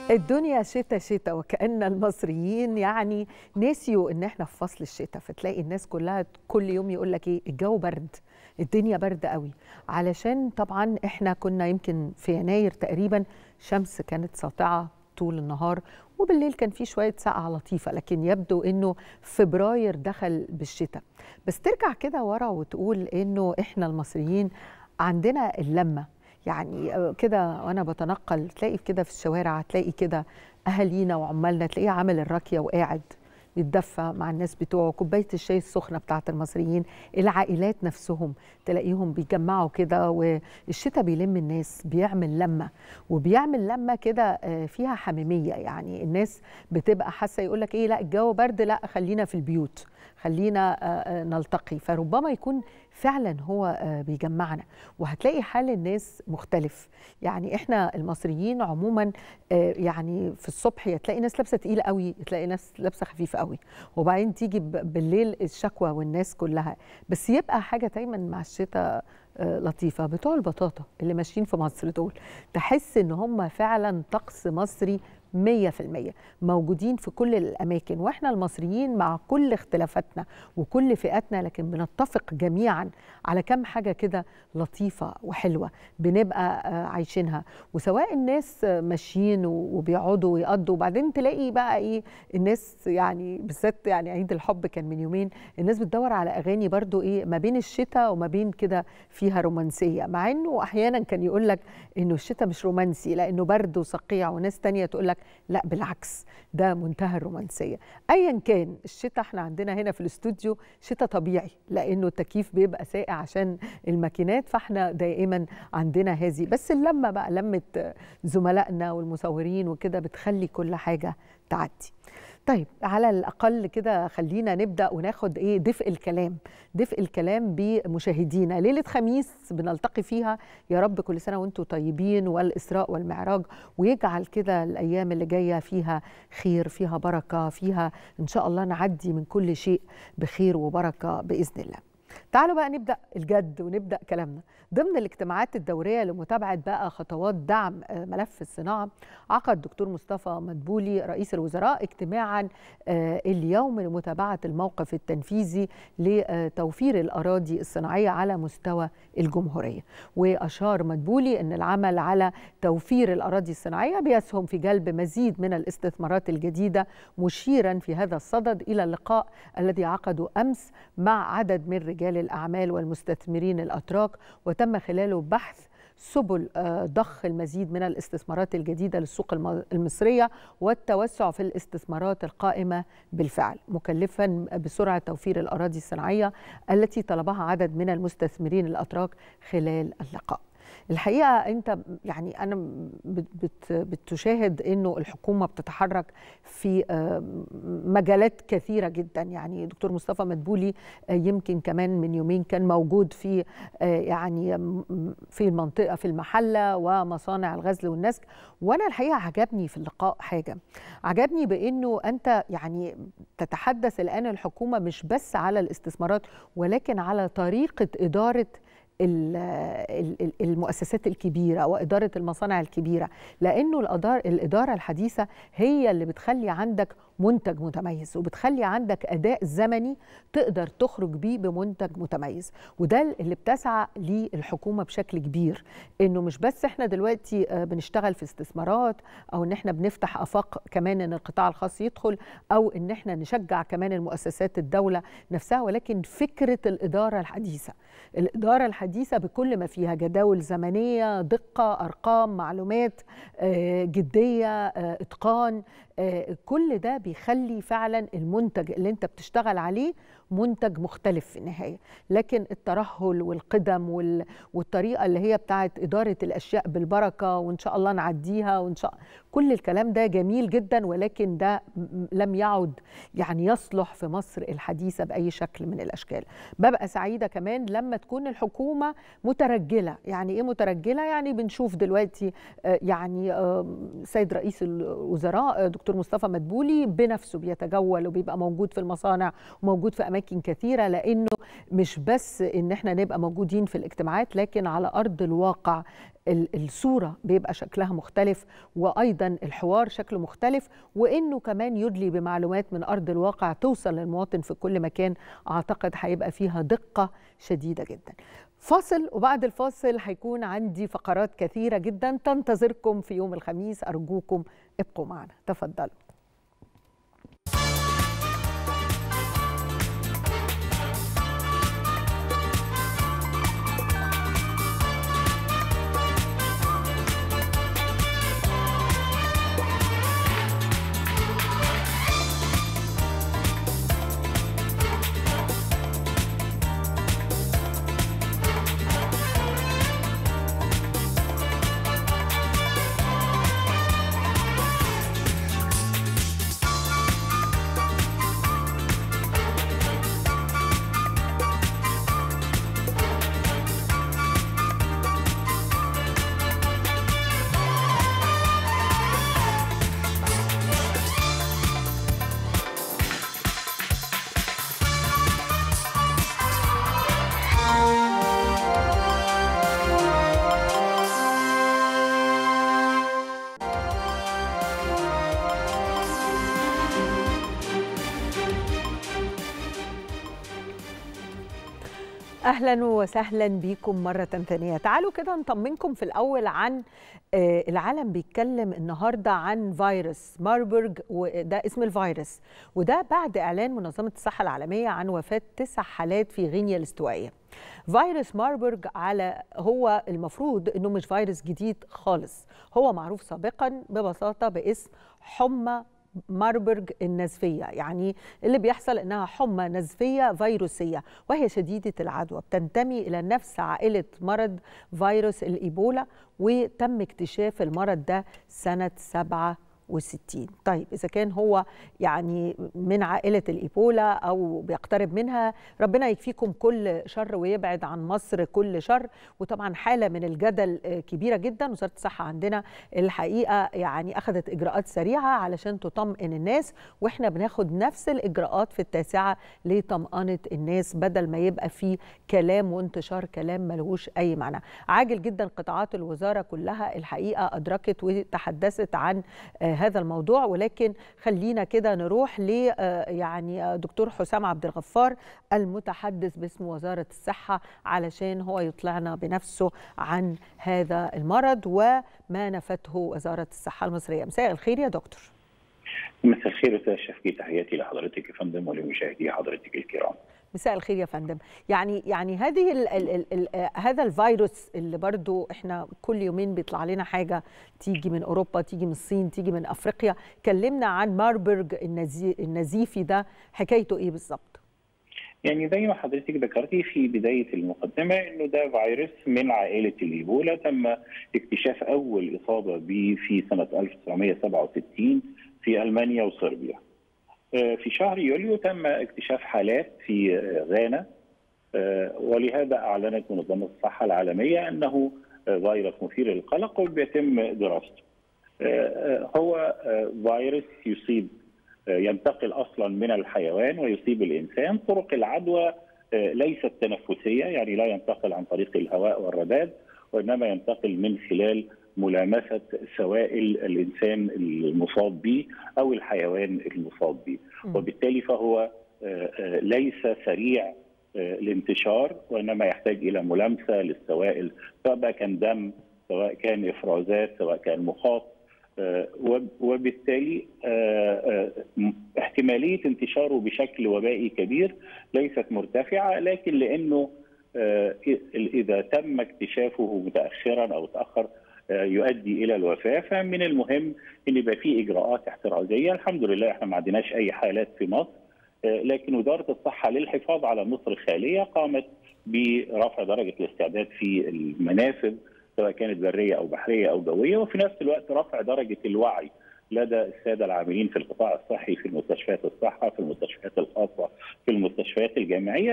الدنيا شتاء شتاء وكأن المصريين يعني نسيوا ان احنا في فصل الشتاء فتلاقي الناس كلها كل يوم يقول لك ايه الجو برد الدنيا برد قوي علشان طبعا احنا كنا يمكن في يناير تقريبا شمس كانت ساطعه طول النهار وبالليل كان في شويه سقعه لطيفه لكن يبدو انه فبراير دخل بالشتاء بس ترجع كده ورا وتقول انه احنا المصريين عندنا اللمه يعني كده وانا بتنقل تلاقي كده في الشوارع تلاقي كده اهالينا وعمالنا تلاقيه عامل الراكيه وقاعد يتدفى مع الناس بتوعه كوبايه الشاي السخنه بتاعت المصريين العائلات نفسهم تلاقيهم بيجمعوا كده والشتاء بيلم الناس بيعمل لمه وبيعمل لمه كده فيها حميميه يعني الناس بتبقى حاسه يقول لك ايه لا الجو برد لا خلينا في البيوت خلينا نلتقي فربما يكون فعلا هو بيجمعنا وهتلاقي حال الناس مختلف يعني احنا المصريين عموما يعني في الصبح تلاقي ناس لابسه تقيله قوي تلاقي ناس لابسه خفيفه قوي وبعدين تيجي بالليل الشكوى والناس كلها بس يبقى حاجه دايما مع الشتاء لطيفه بتوع البطاطا اللي ماشيين في مصر دول تحس ان هم فعلا طقس مصري مية في المية موجودين في كل الأماكن وإحنا المصريين مع كل اختلافاتنا وكل فئاتنا لكن بنتفق جميعا على كم حاجة كده لطيفة وحلوة بنبقى عايشينها وسواء الناس ماشيين وبيقعدوا ويقضوا وبعدين تلاقي بقى إيه الناس يعني بالذات يعني عيد الحب كان من يومين الناس بتدور على أغاني برضو إيه ما بين الشتاء وما بين كده فيها رومانسية مع إنه أحيانا كان يقول لك إنه الشتاء مش رومانسي لأنه برد وصقيع وناس تانية تقول لك لا بالعكس ده منتهى الرومانسيه ايا كان الشتاء احنا عندنا هنا في الاستوديو شتاء طبيعي لانه التكييف بيبقى ساقع عشان الماكينات فاحنا دائما عندنا هذه بس اللمه بقى لمه زملائنا والمصورين وكده بتخلي كل حاجه تعدي طيب على الاقل كده خلينا نبدا وناخد ايه دفء الكلام دفء الكلام بمشاهدينا ليله خميس بنلتقي فيها يا رب كل سنه وانتم طيبين والاسراء والمعراج ويجعل كده الايام اللي جايه فيها خير فيها بركه فيها ان شاء الله نعدي من كل شيء بخير وبركه باذن الله تعالوا بقى نبدا الجد ونبدا كلامنا ضمن الاجتماعات الدوريه لمتابعه بقى خطوات دعم ملف الصناعه عقد الدكتور مصطفى مدبولي رئيس الوزراء اجتماعا اليوم لمتابعه الموقف التنفيذي لتوفير الاراضي الصناعيه على مستوى الجمهوريه واشار مدبولي ان العمل على توفير الاراضي الصناعيه بيسهم في جلب مزيد من الاستثمارات الجديده مشيرا في هذا الصدد الى اللقاء الذي عقده امس مع عدد من رجال الاعمال والمستثمرين الاتراك وتم خلاله بحث سبل ضخ المزيد من الاستثمارات الجديده للسوق المصريه والتوسع في الاستثمارات القائمه بالفعل مكلفا بسرعه توفير الاراضي الصناعيه التي طلبها عدد من المستثمرين الاتراك خلال اللقاء الحقيقه انت يعني انا بت بتشاهد انه الحكومه بتتحرك في مجالات كثيره جدا يعني دكتور مصطفى مدبولي يمكن كمان من يومين كان موجود في يعني في المنطقه في المحله ومصانع الغزل والنسج وانا الحقيقه عجبني في اللقاء حاجه عجبني بانه انت يعني تتحدث الان الحكومه مش بس على الاستثمارات ولكن على طريقه اداره المؤسسات الكبيرة وإدارة المصانع الكبيرة لأنه الإدارة الحديثة هي اللي بتخلي عندك منتج متميز وبتخلي عندك أداء زمني تقدر تخرج بيه بمنتج متميز وده اللي بتسعى ليه الحكومة بشكل كبير إنه مش بس إحنا دلوقتي بنشتغل في استثمارات أو إن إحنا بنفتح آفاق كمان إن القطاع الخاص يدخل أو إن إحنا نشجع كمان المؤسسات الدولة نفسها ولكن فكرة الإدارة الحديثة الإدارة الحديثة بكل ما فيها جداول زمنية دقة أرقام معلومات جدية إتقان كل ده بيخلي فعلا المنتج اللي انت بتشتغل عليه منتج مختلف في النهايه لكن الترهل والقدم والطريقه اللي هي بتاعت اداره الاشياء بالبركه وان شاء الله نعديها وان شاء كل الكلام ده جميل جدا ولكن ده لم يعد يعني يصلح في مصر الحديثه باي شكل من الاشكال ببقى سعيده كمان لما تكون الحكومه مترجله يعني ايه مترجله يعني بنشوف دلوقتي يعني سيد رئيس الوزراء دكتور مصطفى مدبولي بنفسه بيتجول وبيبقى موجود في المصانع وموجود في اماكن كثيره لانه مش بس ان احنا نبقى موجودين في الاجتماعات لكن على ارض الواقع الصورة بيبقى شكلها مختلف وأيضا الحوار شكله مختلف وإنه كمان يدلي بمعلومات من أرض الواقع توصل للمواطن في كل مكان أعتقد هيبقى فيها دقة شديدة جدا فاصل وبعد الفاصل هيكون عندي فقرات كثيرة جدا تنتظركم في يوم الخميس أرجوكم ابقوا معنا تفضلوا اهلا وسهلا بيكم مره ثانيه تعالوا كده نطمنكم في الاول عن العالم بيتكلم النهارده عن فيروس ماربرج وده اسم الفيروس وده بعد اعلان منظمه الصحه العالميه عن وفاه تسع حالات في غينيا الاستوائيه فيروس ماربرج على هو المفروض انه مش فيروس جديد خالص هو معروف سابقا ببساطه باسم حمى ماربرج النزفية يعني اللي بيحصل إنها حمى نزفية فيروسية وهي شديدة العدوى بتنتمي إلى نفس عائلة مرض فيروس الإيبولا وتم اكتشاف المرض ده سنة سبعة وستين طيب إذا كان هو يعني من عائلة الإيبولا أو بيقترب منها ربنا يكفيكم كل شر ويبعد عن مصر كل شر وطبعا حالة من الجدل كبيرة جدا وزارة الصحة عندنا الحقيقة يعني أخذت إجراءات سريعة علشان تطمئن الناس وإحنا بناخد نفس الإجراءات في التاسعة لطمأنة الناس بدل ما يبقى في كلام وانتشار كلام ملهوش أي معنى عاجل جدا قطاعات الوزارة كلها الحقيقة أدركت وتحدثت عن هذا الموضوع ولكن خلينا كده نروح ل يعني دكتور حسام عبد الغفار المتحدث باسم وزاره الصحه علشان هو يطلعنا بنفسه عن هذا المرض وما نفته وزاره الصحه المصريه مساء الخير يا دكتور مساء الخير استاذ شفقي تحياتي لحضرتك يا فندم ولمشاهدي حضرتك الكرام مساء الخير يا فندم يعني يعني هذه ال ال ال ال هذا الفيروس اللي برضو احنا كل يومين بيطلع لنا حاجه تيجي من اوروبا تيجي من الصين تيجي من افريقيا كلمنا عن ماربرج النزي النزيفي ده حكايته ايه بالظبط يعني زي ما حضرتك ذكرتي في بدايه المقدمه انه ده فيروس من عائله الايبولا تم اكتشاف اول اصابه به في سنه 1967 في المانيا وصربيا. في شهر يوليو تم اكتشاف حالات في غانا ولهذا اعلنت منظمه الصحه العالميه انه فيروس مثير للقلق وبيتم دراسته. هو فيروس يصيب ينتقل اصلا من الحيوان ويصيب الانسان، طرق العدوى ليست تنفسيه يعني لا ينتقل عن طريق الهواء والرذاذ وانما ينتقل من خلال ملامسه سوائل الانسان المصاب به او الحيوان المصاب به وبالتالي فهو ليس سريع الانتشار وانما يحتاج الى ملامسه للسوائل سواء كان دم سواء كان افرازات سواء كان مخاط وبالتالي احتماليه انتشاره بشكل وبائي كبير ليست مرتفعه لكن لانه اذا تم اكتشافه متاخرا او تاخر يؤدي الى الوفاه فمن المهم ان يبقى في اجراءات احترازيه الحمد لله احنا ما عندناش اي حالات في مصر لكن وزاره الصحه للحفاظ على مصر خاليه قامت برفع درجه الاستعداد في المنافذ سواء كانت بريه او بحريه او جويه وفي نفس الوقت رفع درجه الوعي لدى الساده العاملين في القطاع الصحي في المستشفيات الصحه في المستشفيات الخاصه في المستشفيات الجامعيه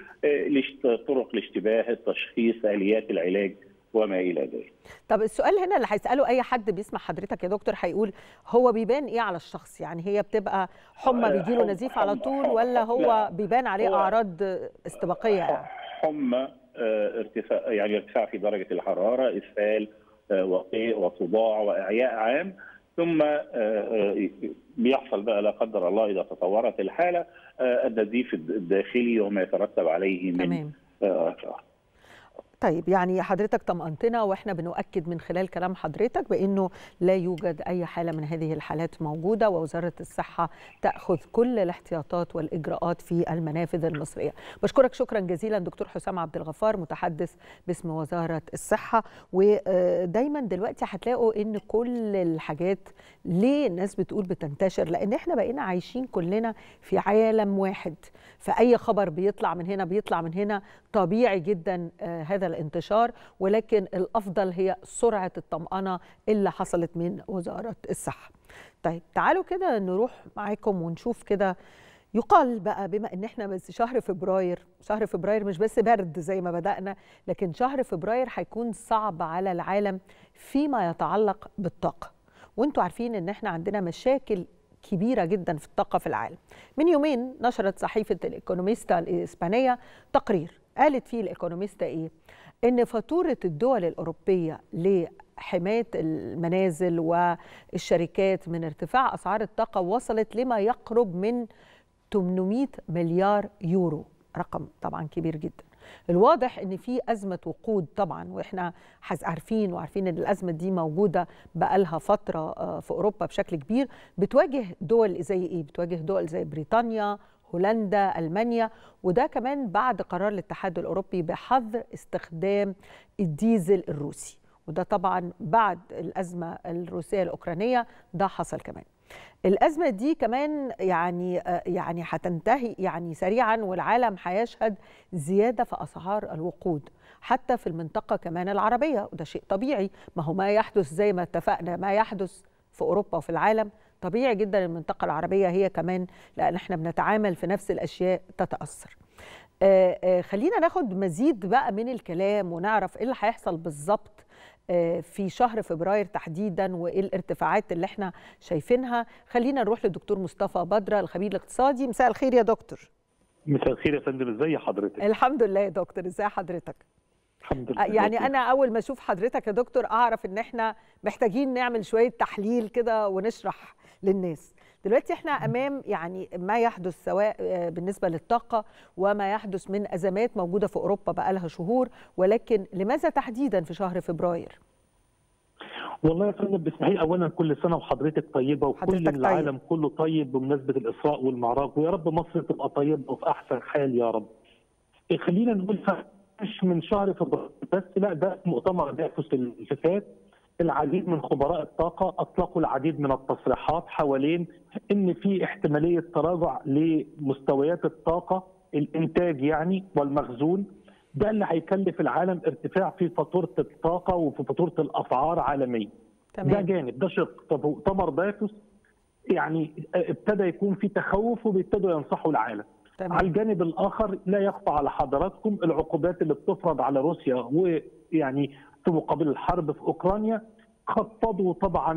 بطرق الاشتباه التشخيص اليات العلاج وما الى ذلك. طب السؤال هنا اللي هيساله اي حد بيسمع حضرتك يا دكتور هيقول هو بيبان ايه على الشخص؟ يعني هي بتبقى حمى بيجيله نزيف على طول ولا هو بيبان عليه اعراض استباقيه يعني؟ حمى ارتفاع يعني ارتفاع في درجه الحراره اسهال وقيء وصداع واعياء عام ثم بيحصل بقى لا قدر الله اذا تطورت الحاله النزيف الداخلي وما يترتب عليه من تمام. طيب يعني حضرتك طمأنتنا واحنا بنؤكد من خلال كلام حضرتك بانه لا يوجد اي حاله من هذه الحالات موجوده ووزاره الصحه تاخذ كل الاحتياطات والاجراءات في المنافذ المصريه. بشكرك شكرا جزيلا دكتور حسام عبد الغفار متحدث باسم وزاره الصحه ودايما دلوقتي هتلاقوا ان كل الحاجات ليه الناس بتقول بتنتشر لان احنا بقينا عايشين كلنا في عالم واحد فاي خبر بيطلع من هنا بيطلع من هنا طبيعي جدا هذا الانتشار ولكن الافضل هي سرعه الطمانه اللي حصلت من وزاره الصحه. طيب تعالوا كده نروح معاكم ونشوف كده يقال بقى بما ان احنا بس شهر فبراير شهر فبراير مش بس برد زي ما بدانا لكن شهر فبراير هيكون صعب على العالم فيما يتعلق بالطاقه وانتوا عارفين ان احنا عندنا مشاكل كبيرة جدا في الطاقة في العالم من يومين نشرت صحيفة الإيكونوميستا الإسبانية تقرير قالت فيه الإيكونوميستا إيه؟ إن فاتورة الدول الأوروبية لحماية المنازل والشركات من ارتفاع أسعار الطاقة وصلت لما يقرب من 800 مليار يورو رقم طبعا كبير جدا الواضح ان في ازمه وقود طبعا واحنا عارفين وعارفين ان الازمه دي موجوده بقالها فتره في اوروبا بشكل كبير بتواجه دول زي ايه بتواجه دول زي بريطانيا هولندا المانيا وده كمان بعد قرار الاتحاد الاوروبي بحظر استخدام الديزل الروسي وده طبعا بعد الازمه الروسيه الاوكرانيه ده حصل كمان الازمه دي كمان يعني يعني هتنتهي يعني سريعا والعالم هيشهد زياده في اسعار الوقود حتى في المنطقه كمان العربيه وده شيء طبيعي ما هو ما يحدث زي ما اتفقنا ما يحدث في اوروبا وفي العالم طبيعي جدا المنطقه العربيه هي كمان لان احنا بنتعامل في نفس الاشياء تتاثر آآ آآ خلينا ناخد مزيد بقى من الكلام ونعرف ايه اللي هيحصل بالظبط في شهر فبراير تحديدا وايه الارتفاعات اللي احنا شايفينها خلينا نروح للدكتور مصطفى بدره الخبير الاقتصادي مساء الخير يا دكتور مساء الخير يا فندم ازي حضرتك الحمد لله يا دكتور ازي حضرتك الحمد لله يعني انا اول ما اشوف حضرتك يا دكتور اعرف ان احنا محتاجين نعمل شويه تحليل كده ونشرح للناس دلوقتي احنا امام يعني ما يحدث سواء بالنسبه للطاقه وما يحدث من ازمات موجوده في اوروبا بقالها شهور ولكن لماذا تحديدا في شهر فبراير؟ والله يا فندم باسمحي اولا كل سنه وحضرتك طيبه وكل العالم طيب. كله طيب بمناسبه الاسراء والمعراج ويا رب مصر تبقى طيبه وفي احسن حال يا رب. خلينا نقول مش من شهر فبراير بس لا ده مؤتمر دافوس اللي فات العديد من خبراء الطاقة أطلقوا العديد من التصريحات حوالين أن في احتمالية تراجع لمستويات الطاقة الإنتاج يعني والمخزون ده اللي هيكلف العالم ارتفاع في فاتورة الطاقة وفي فاتورة الأسعار عالميا تمام. ده جانب ده شق طب مؤتمر دافوس يعني ابتدى يكون في تخوف وبيبتدوا ينصحوا العالم تمام. على الجانب الآخر لا يخفى على حضراتكم العقوبات اللي بتفرض على روسيا ويعني في مقابل الحرب في اوكرانيا خفضوا طبعا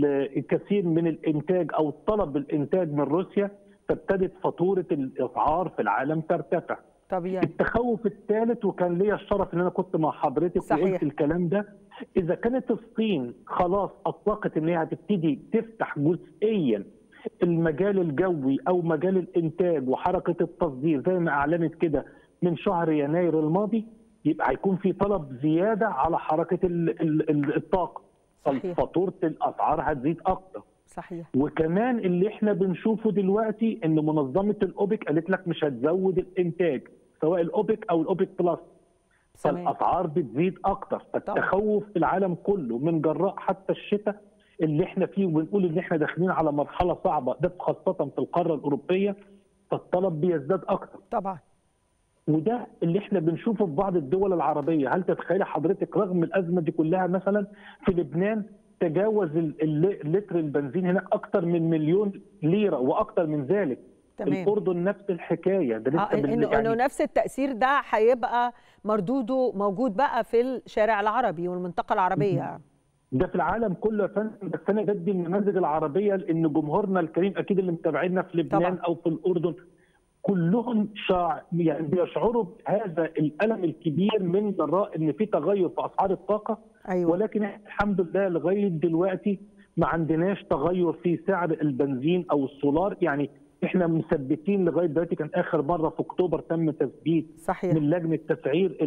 الكثير من الانتاج او طلب بالانتاج من روسيا فابتدت فاتوره الاسعار في العالم ترتفع. طبيعي. التخوف الثالث وكان ليا الشرف ان انا كنت مع حضرتك صحيح. وقلت الكلام ده اذا كانت الصين خلاص اطلقت ان هي هتبتدي تفتح جزئيا المجال الجوي او مجال الانتاج وحركه التصدير زي ما اعلنت كده من شهر يناير الماضي يبقى هيكون في طلب زياده على حركه الطاقه فاتوره الاسعار هتزيد اكتر صحيح وكمان اللي احنا بنشوفه دلوقتي ان منظمه الاوبك قالت لك مش هتزود الانتاج سواء الاوبك او الاوبك بلس فالاسعار بتزيد اكتر فالتخوف في العالم كله من جراء حتى الشتاء اللي احنا فيه وبنقول ان احنا داخلين على مرحله صعبه ده خاصه في القاره الاوروبيه فالطلب بيزداد اكتر طبعا وده اللي احنا بنشوفه في بعض الدول العربيه، هل تتخيلي حضرتك رغم الازمه دي كلها مثلا في لبنان تجاوز اللتر البنزين هناك اكثر من مليون ليره واكثر من ذلك. تمام. الاردن نفس الحكايه ده لسه آه انه يعني انه نفس التاثير ده هيبقى مردوده موجود بقى في الشارع العربي والمنطقه العربيه. ده في العالم كله يا فندم بس انا بدي النماذج العربيه لان جمهورنا الكريم اكيد اللي متابعينا في لبنان طبعا. او في الاردن كلهم شاع يعني بيشعروا بهذا الالم الكبير من جراء ان في تغير في اسعار الطاقه أيوة. ولكن الحمد لله لغايه دلوقتي ما عندناش تغير في سعر البنزين او السولار يعني احنا مثبتين لغايه دلوقتي كان اخر مره في اكتوبر تم تثبيت صحيح. من لجنه تسعير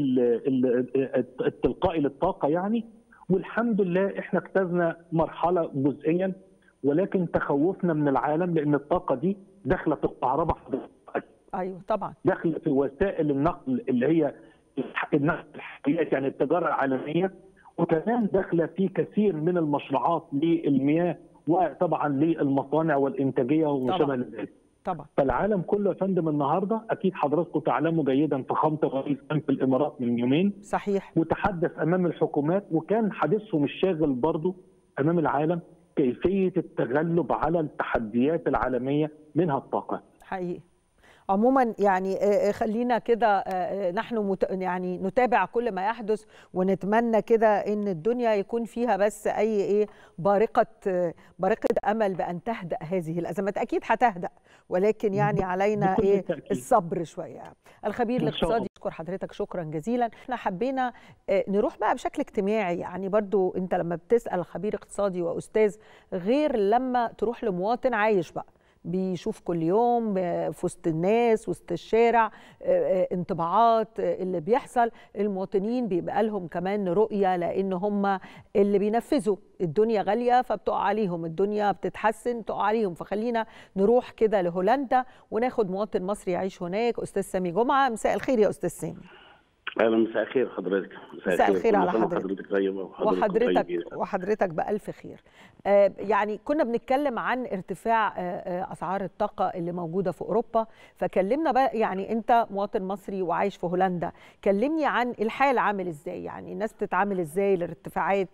التلقائي للطاقه يعني والحمد لله احنا اجتزنا مرحله جزئيا ولكن تخوفنا من العالم لان الطاقه دي داخله في الكهرباء ايوه طبعا داخله في وسائل النقل اللي هي النقل الحقيقي يعني التجاره العالميه وكمان داخله في كثير من المشروعات للمياه وطبعا للمصانع والانتاجيه وما شابه ذلك. طبعا فالعالم كله يا فندم النهارده اكيد حضراتكم تعلموا جيدا فخامه الرئيس كان في الامارات من يومين صحيح وتحدث امام الحكومات وكان حديثهم الشاغل برضه امام العالم كيفيه التغلب على التحديات العالميه منها الطاقه. حقيقي. عموما يعني خلينا كده نحن مت يعني نتابع كل ما يحدث ونتمنى كده ان الدنيا يكون فيها بس اي ايه بارقه بارقه امل بان تهدا هذه الازمات اكيد هتهدا ولكن يعني علينا ايه الصبر شويه الخبير الاقتصادي اشكر حضرتك شكرا جزيلا احنا حبينا نروح بقى بشكل اجتماعي يعني برضو انت لما بتسال خبير اقتصادي واستاذ غير لما تروح لمواطن عايش بقى بيشوف كل يوم في وسط الناس وسط الشارع انطباعات اللي بيحصل المواطنين بيبقى لهم كمان رؤية لأن هم اللي بينفذوا الدنيا غالية فبتقع عليهم الدنيا بتتحسن تقع عليهم فخلينا نروح كده لهولندا وناخد مواطن مصري يعيش هناك أستاذ سامي جمعة مساء الخير يا أستاذ سامي اهلا مساء الخير حضرتك مساء الخير على حضرتك حضرتك طيبه وحضرتك وحضرتك بالف خير آه يعني كنا بنتكلم عن ارتفاع آه اسعار الطاقه اللي موجوده في اوروبا فكلمنا بقى يعني انت مواطن مصري وعايش في هولندا كلمني عن الحال عامل ازاي يعني الناس بتتعامل ازاي لارتفاعات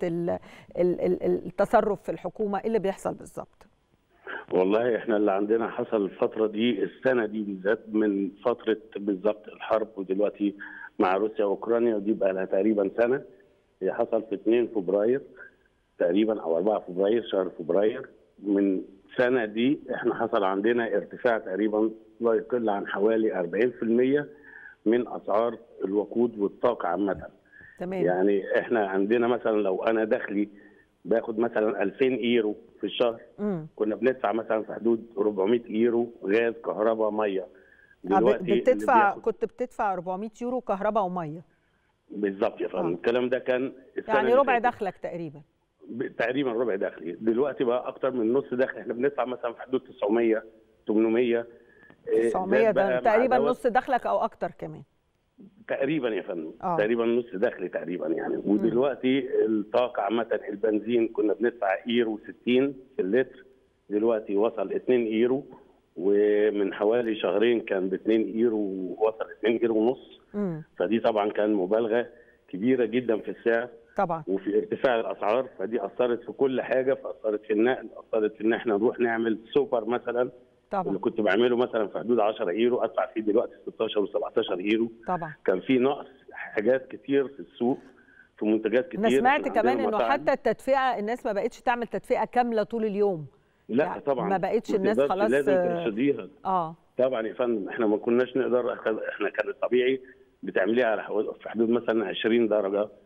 التصرف في الحكومه ايه اللي بيحصل بالظبط والله احنا اللي عندنا حصل الفتره دي السنه دي بالذات من فتره بالظبط الحرب ودلوقتي مع روسيا واوكرانيا ودي بقى لها تقريبا سنه هي حصل في 2 فبراير تقريبا او 4 فبراير شهر فبراير من سنه دي احنا حصل عندنا ارتفاع تقريبا لا يقل عن حوالي 40% من اسعار الوقود والطاقه عامه. تمام يعني احنا عندنا مثلا لو انا دخلي باخد مثلا 2000 يورو في الشهر مم. كنا بندفع مثلا في حدود 400 يورو غاز كهرباء ميه دلوقتي بتدفع كنت بتدفع 400 يورو كهرباء وميه بالظبط يا فندم الكلام ده كان يعني ربع دخلك تقريبا تقريبا ربع دخلي دلوقتي بقى اكتر من نص دخل احنا بندفع مثلا في حدود 900 800 900 ده تقريبا نص دخلك او اكتر كمان تقريبا يا فندم آه. تقريبا نص دخلي تقريبا يعني ودلوقتي الطاقه عامه البنزين كنا بندفع ايرو 60 في اللتر دلوقتي وصل 2 ايرو ومن حوالي شهرين كان ب 2 ايرو ووصل 2 ايرو ونص فدي طبعا كان مبالغه كبيره جدا في السعر طبعا وفي ارتفاع الاسعار فدي اثرت في كل حاجه فاثرت في النقل اثرت في ان احنا نروح نعمل سوبر مثلا طبعا اللي كنت بعمله مثلا في حدود 10 يورو ادفع فيه دلوقتي 16 و17 يورو طبعا كان في نقص حاجات كتير في السوق في منتجات كتير انا سمعت كمان انه حتى التدفئه الناس ما بقتش تعمل تدفئه كامله طول اليوم لا يعني طبعا ما بقتش الناس خلاص لازم ترشديها اه طبعا يا فندم احنا ما كناش نقدر احنا كان الطبيعي بتعمليها على في حدود مثلا 20 درجه اه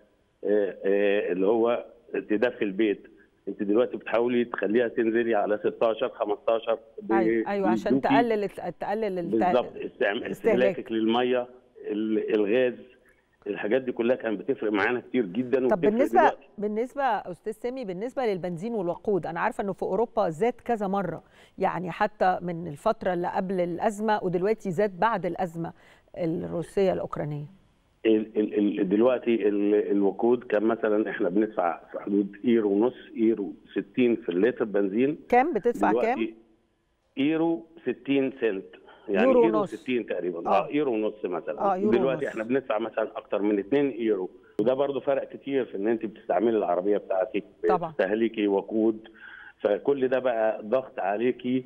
اه اللي هو تدفي البيت انت دلوقتي بتحاولي تخليها تنزلي على 16 15 ايوه ايوه عشان تقلل تقلل بالظبط استهلاكك للميه الغاز الحاجات دي كلها كانت بتفرق معانا كتير جدا طب بالنسبه دلوقتي. بالنسبه استاذ سامي بالنسبه للبنزين والوقود انا عارفه انه في اوروبا زاد كذا مره يعني حتى من الفتره اللي قبل الازمه ودلوقتي زاد بعد الازمه الروسيه الاوكرانيه ال ال دلوقتي ال الوقود كان مثلا احنا بندفع في حدود ايرو ونص ايرو 60 في اللتر بنزين كام بتدفع كام؟ ايرو 60 سنت يعني يورو, يورو ونص 60 تقريبا آه. اه يورو ونص مثلا آه يورو دلوقتي ونص. احنا بندفع مثلا اكتر من 2 يورو وده برضو فرق كتير في ان انت بتستعملي العربيه بتاعتك طبعا. بتستهلكي وقود فكل ده بقى ضغط عليكي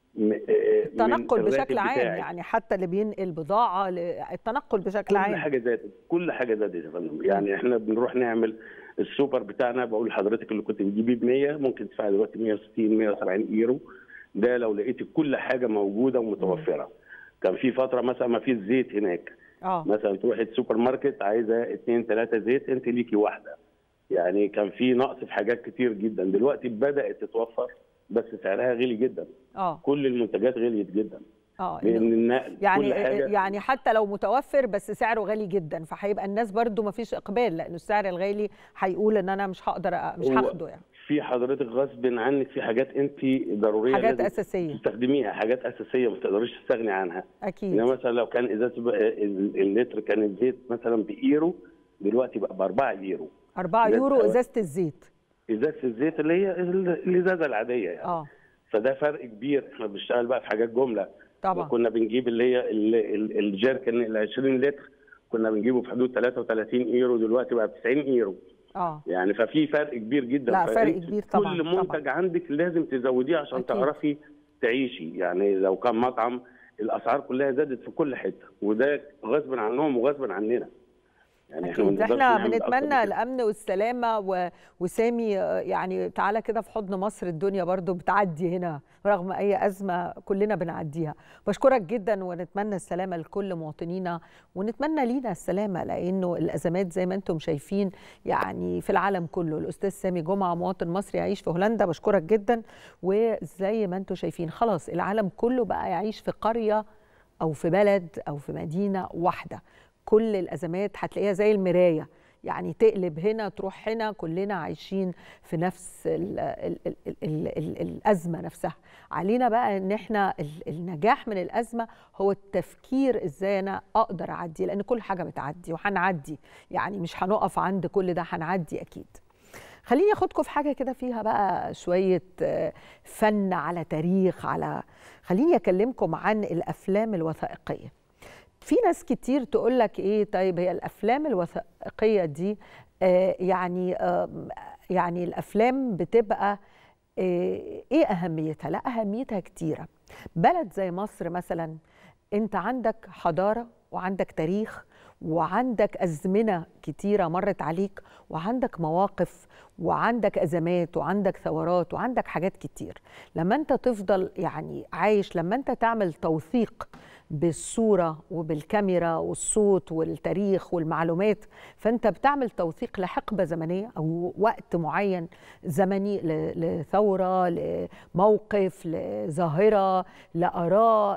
التنقل بشكل عام يعني حتى اللي بينقل بضاعه التنقل بشكل كل عام حاجه زادت كل حاجه زادت يا فندم يعني احنا بنروح نعمل السوبر بتاعنا بقول لحضرتك اللي كنت بتجيبيه ب 100 ممكن تدفعي دلوقتي 160 170 يورو ده لو لقيتي كل حاجه موجوده ومتوفره كان في فتره مثلا ما فيش زيت هناك اه مثلا تروحي السوبر ماركت عايزه اثنين ثلاثه زيت انت ليكي واحده يعني كان في نقص في حاجات كتير جدا دلوقتي بدات تتوفر بس سعرها غالي جدا اه كل المنتجات غليت جدا اه لان إنه- النقل يعني كل حاجه يعني حتى لو متوفر بس سعره غالي جدا فهيبقى الناس برضو ما فيش اقبال لانه السعر الغالي هيقول ان انا مش هقدر أ- مش هو هاخده يعني في حضرتك غصب عنك في حاجات انت ضروريه حاجات لازم اساسيه تستخدميها حاجات اساسيه ما تقدريش تستغني عنها اكيد يعني مثلا لو كان ازازه بقى- ال- اللتر كان الزيت مثلا بايرو دلوقتي بقى ب 4 يورو 4 ده يورو الأول. ازازه الزيت ازازه الزيت اللي هي ال- الازازه العاديه يعني اه فده فرق كبير احنا بنشتغل بقى في حاجات جمله طبعا كنا بنجيب اللي هي ال- ال- الجيركن ال 20 لتر كنا بنجيبه في حدود 33 يورو دلوقتي بقى ب 90 يورو اه يعني ففي فرق كبير جدا لا، فرق فأنت كبير طبعاً، كل منتج عندك لازم تزوديه عشان أكيد. تعرفي تعيشي يعني لو كان مطعم الاسعار كلها زادت في كل حته وده غصب عنهم وغصب عننا يعني ما اكيد نقدرش احنا نعمل أكتر من بنتمنى كده. الامن والسلامه و... وسامي آه، يعني تعالى كده في حضن مصر الدنيا برضو بتعدي هنا رغم اي ازمه كلنا بنعديها بشكرك جدا ونتمنى السلامه لكل مواطنينا ونتمنى لينا السلامه لانه الازمات زي ما انتم شايفين يعني في العالم كله الاستاذ سامي جمعه مواطن مصري يعيش في هولندا بشكرك جدا وزي ما انتم شايفين خلاص العالم كله بقى يعيش في قريه او في بلد او في مدينه واحده كل الازمات هتلاقيها زي المرايه يعني تقلب هنا تروح هنا كلنا عايشين في نفس ال ال ال ال ال ال الازمه نفسها علينا بقى ان احنا ال- النجاح من الازمه هو التفكير ازاي انا اقدر اعدي لان كل حاجه بتعدي وهنعدي يعني مش هنقف عند كل ده هنعدي اكيد خليني اخدكم في حاجه كده فيها بقى شويه آه، فن على تاريخ على خليني اكلمكم عن الافلام الوثائقيه في ناس كتير تقول لك ايه طيب هي الافلام الوثائقيه دي آه يعني آه يعني الافلام بتبقى آه ايه اهميتها لا اهميتها كتيره بلد زي مصر مثلا انت عندك حضاره وعندك تاريخ وعندك ازمنه كتيره مرت عليك وعندك مواقف وعندك ازمات وعندك ثورات وعندك حاجات كتير لما انت تفضل يعني عايش لما انت تعمل توثيق بالصوره وبالكاميرا والصوت والتاريخ والمعلومات فانت بتعمل توثيق لحقبه زمنيه او وقت معين زمني ل- لثوره لموقف لظاهره لاراء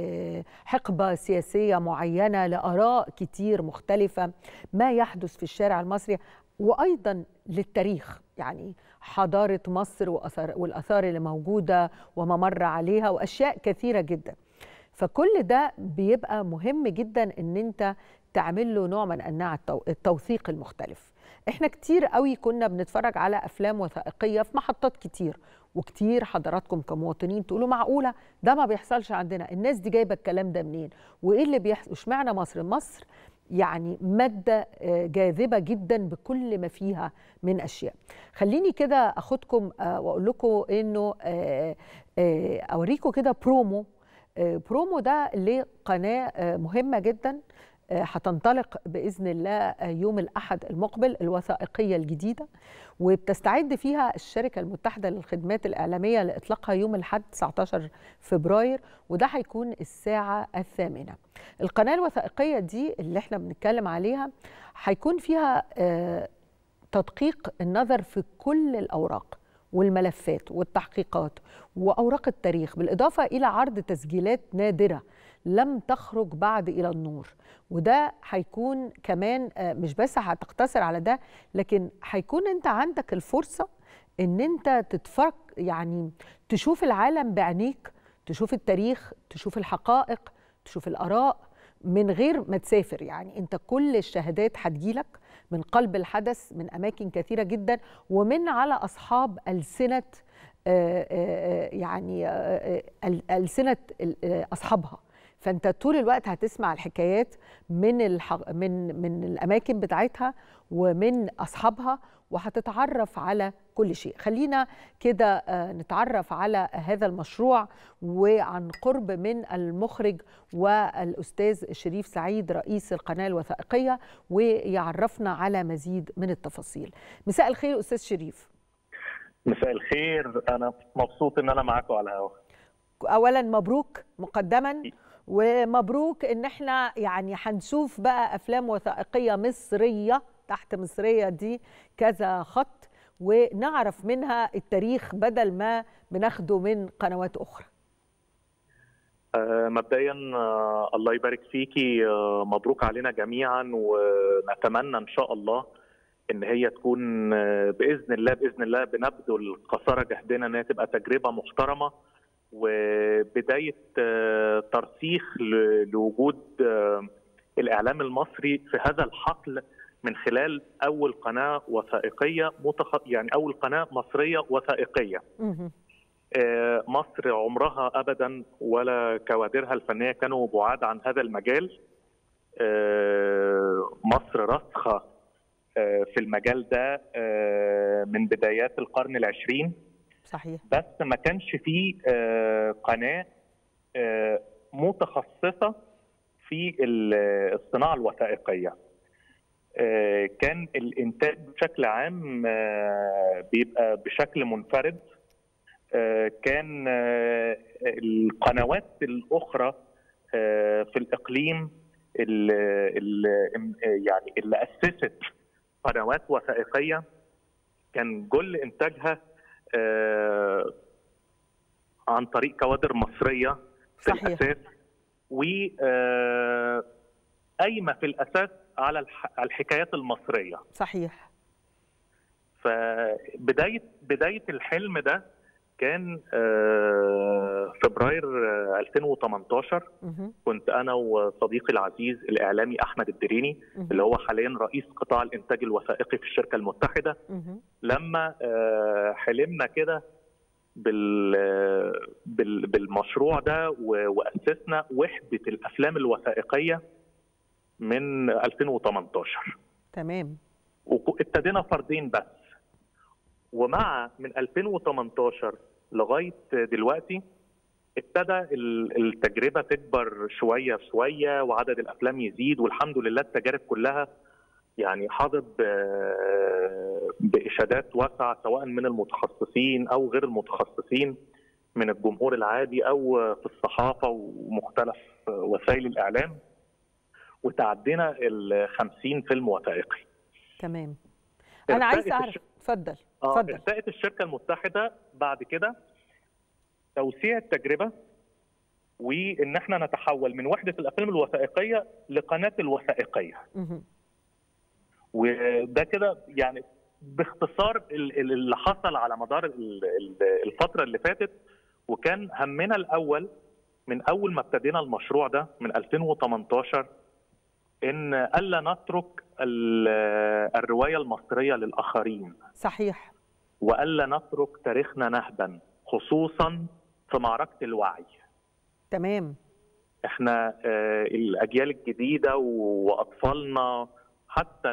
لحقبه سياسيه معينه لاراء كتير مختلفه ما يحدث في الشارع المصري وايضا للتاريخ يعني حضاره مصر وأثار والاثار اللي موجوده وما مر عليها واشياء كثيره جدا فكل ده بيبقى مهم جدا ان انت تعمل له نوع من انواع التو- التوثيق المختلف احنا كتير قوي كنا بنتفرج على افلام وثائقيه في محطات كتير وكتير حضراتكم كمواطنين تقولوا معقوله ده ما بيحصلش عندنا الناس دي جايبه الكلام ده منين وايه اللي بيحصل اشمعنى مصر مصر يعني ماده آه، جاذبه جدا بكل ما فيها من اشياء خليني كده اخدكم آه، واقول لكم انه آه، آه، اوريكم كده برومو آه، برومو ده لقناه آه، مهمه جدا آه، هتنطلق باذن الله آه، يوم الاحد المقبل الوثائقيه الجديده وبتستعد فيها الشركه المتحده للخدمات الاعلاميه لاطلاقها يوم الاحد 19 فبراير وده هيكون الساعه الثامنه. القناه الوثائقيه دي اللي احنا بنتكلم عليها هيكون فيها آه، تدقيق النظر في كل الاوراق والملفات والتحقيقات واوراق التاريخ بالاضافه الى عرض تسجيلات نادره لم تخرج بعد الى النور وده هيكون كمان آه، مش بس هتقتصر على ده لكن هيكون انت عندك الفرصه ان انت تتفرج يعني تشوف العالم بعينيك تشوف التاريخ تشوف الحقائق تشوف الاراء من غير ما تسافر يعني انت كل الشهادات هتجيلك من قلب الحدث من اماكن كثيره جدا ومن على اصحاب السنه آه، آه، يعني آه، آه، السنه آه، اصحابها فانت طول الوقت هتسمع الحكايات من الح... من من الاماكن بتاعتها ومن اصحابها وهتتعرف على كل شيء خلينا كده آه، نتعرف على هذا المشروع وعن قرب من المخرج والاستاذ شريف سعيد رئيس القناه الوثائقيه ويعرفنا على مزيد من التفاصيل مساء الخير استاذ شريف مساء الخير انا مبسوط ان انا معاكم على الهواء اولا مبروك مقدما ومبروك ان احنا يعني هنشوف بقى افلام وثائقيه مصريه تحت مصريه دي كذا خط ونعرف منها التاريخ بدل ما بناخده من قنوات اخرى مبدئيا الله يبارك فيكي مبروك علينا جميعا ونتمنى ان شاء الله ان هي تكون باذن الله باذن الله بنبذل قصارى جهدنا انها تبقى تجربه محترمه وبدايه ترسيخ لوجود الاعلام المصري في هذا الحقل من خلال اول قناه وثائقيه متخ... يعني اول قناه مصريه وثائقيه. مصر عمرها ابدا ولا كوادرها الفنيه كانوا بعاد عن هذا المجال. مصر راسخه في المجال ده من بدايات القرن العشرين صحيح بس ما كانش فيه قناه متخصصه في الصناعه الوثائقيه كان الانتاج بشكل عام بيبقى بشكل منفرد كان القنوات الاخرى في الاقليم اللي يعني اللي اسست قنوات وثائقيه كان كل انتاجها عن طريق كوادر مصريه في صحيح. الاساس و قايمه في الاساس على الحكايات المصريه صحيح فبدايه بدايه الحلم ده كان فبراير 2018 مه. كنت انا وصديقي العزيز الاعلامي احمد الدريني مه. اللي هو حاليا رئيس قطاع الانتاج الوثائقي في الشركه المتحده مه. لما حلمنا كده بال بال بالمشروع ده واسسنا وحده الافلام الوثائقيه من 2018 تمام وابتدينا فردين بس ومع من 2018 لغايه دلوقتي ابتدى التجربه تكبر شويه بشويه وعدد الافلام يزيد والحمد لله التجارب كلها يعني حاضت باشادات واسعه سواء من المتخصصين او غير المتخصصين من الجمهور العادي او في الصحافه ومختلف وسائل الاعلام وتعدينا ال 50 فيلم وثائقي. تمام. انا عايز اعرف اتفضل اتفضل. ارتأت الشركه المتحده بعد كده توسيع التجربه وان احنا نتحول من وحده الافلام الوثائقيه لقناه الوثائقيه. مه. وده كده يعني باختصار اللي حصل على مدار الفتره اللي فاتت وكان همنا الاول من اول ما ابتدينا المشروع ده من 2018 ان الا نترك الروايه المصريه للاخرين صحيح والا نترك تاريخنا نهبا خصوصا في معركه الوعي تمام احنا الاجيال الجديده واطفالنا حتى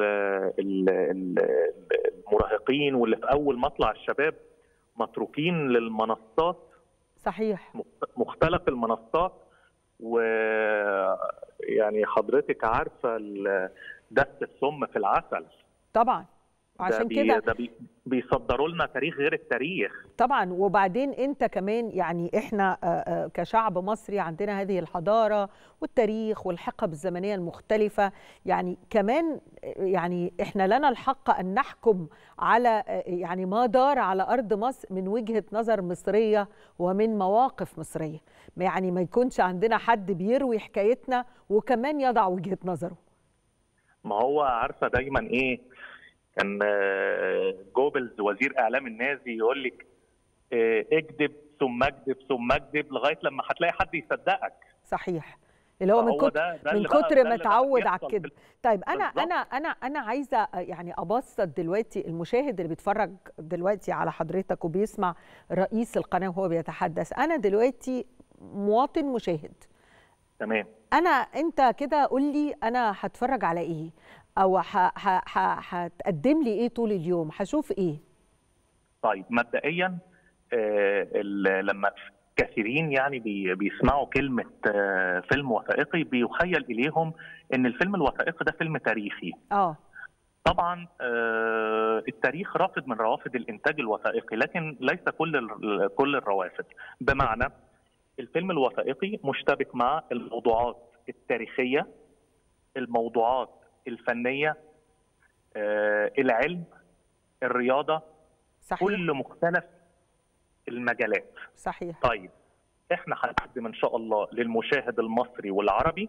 المراهقين واللي في اول مطلع الشباب متروكين للمنصات صحيح مختلف المنصات و يعني حضرتك عارفه دس السم في العسل طبعا عشان كده ده بي بيصدروا لنا تاريخ غير التاريخ طبعا وبعدين انت كمان يعني احنا كشعب مصري عندنا هذه الحضاره والتاريخ والحقب الزمنيه المختلفه يعني كمان يعني احنا لنا الحق ان نحكم على يعني ما دار على ارض مصر من وجهه نظر مصريه ومن مواقف مصريه يعني ما يكونش عندنا حد بيروي حكايتنا وكمان يضع وجهه نظره ما هو عارفه دايما ايه كان جوبلز وزير اعلام النازي يقول لك اكذب ثم اكذب ثم اكذب لغايه لما هتلاقي حد يصدقك صحيح اللي هو من كتر ده ده من كتر ما اتعود على الكذب الكذب طيب انا بالزبط. انا انا انا عايزه يعني ابسط دلوقتي المشاهد اللي بيتفرج دلوقتي على حضرتك وبيسمع رئيس القناه وهو بيتحدث انا دلوقتي مواطن مشاهد تمام انا انت كده قول لي انا هتفرج على ايه او هتقدم لي ايه طول اليوم هشوف ايه طيب مبدئيا آه لما كثيرين يعني بي بيسمعوا كلمه آه فيلم وثائقي بيخيل اليهم ان الفيلم الوثائقي ده فيلم تاريخي اه طبعا آه التاريخ رافد من روافد الانتاج الوثائقي لكن ليس كل كل الروافد بمعنى الفيلم الوثائقي مشتبك مع الموضوعات التاريخيه الموضوعات الفنيه آه، العلم الرياضه صحيح كل مختلف المجالات صحيح طيب احنا هنقدم ان شاء الله للمشاهد المصري والعربي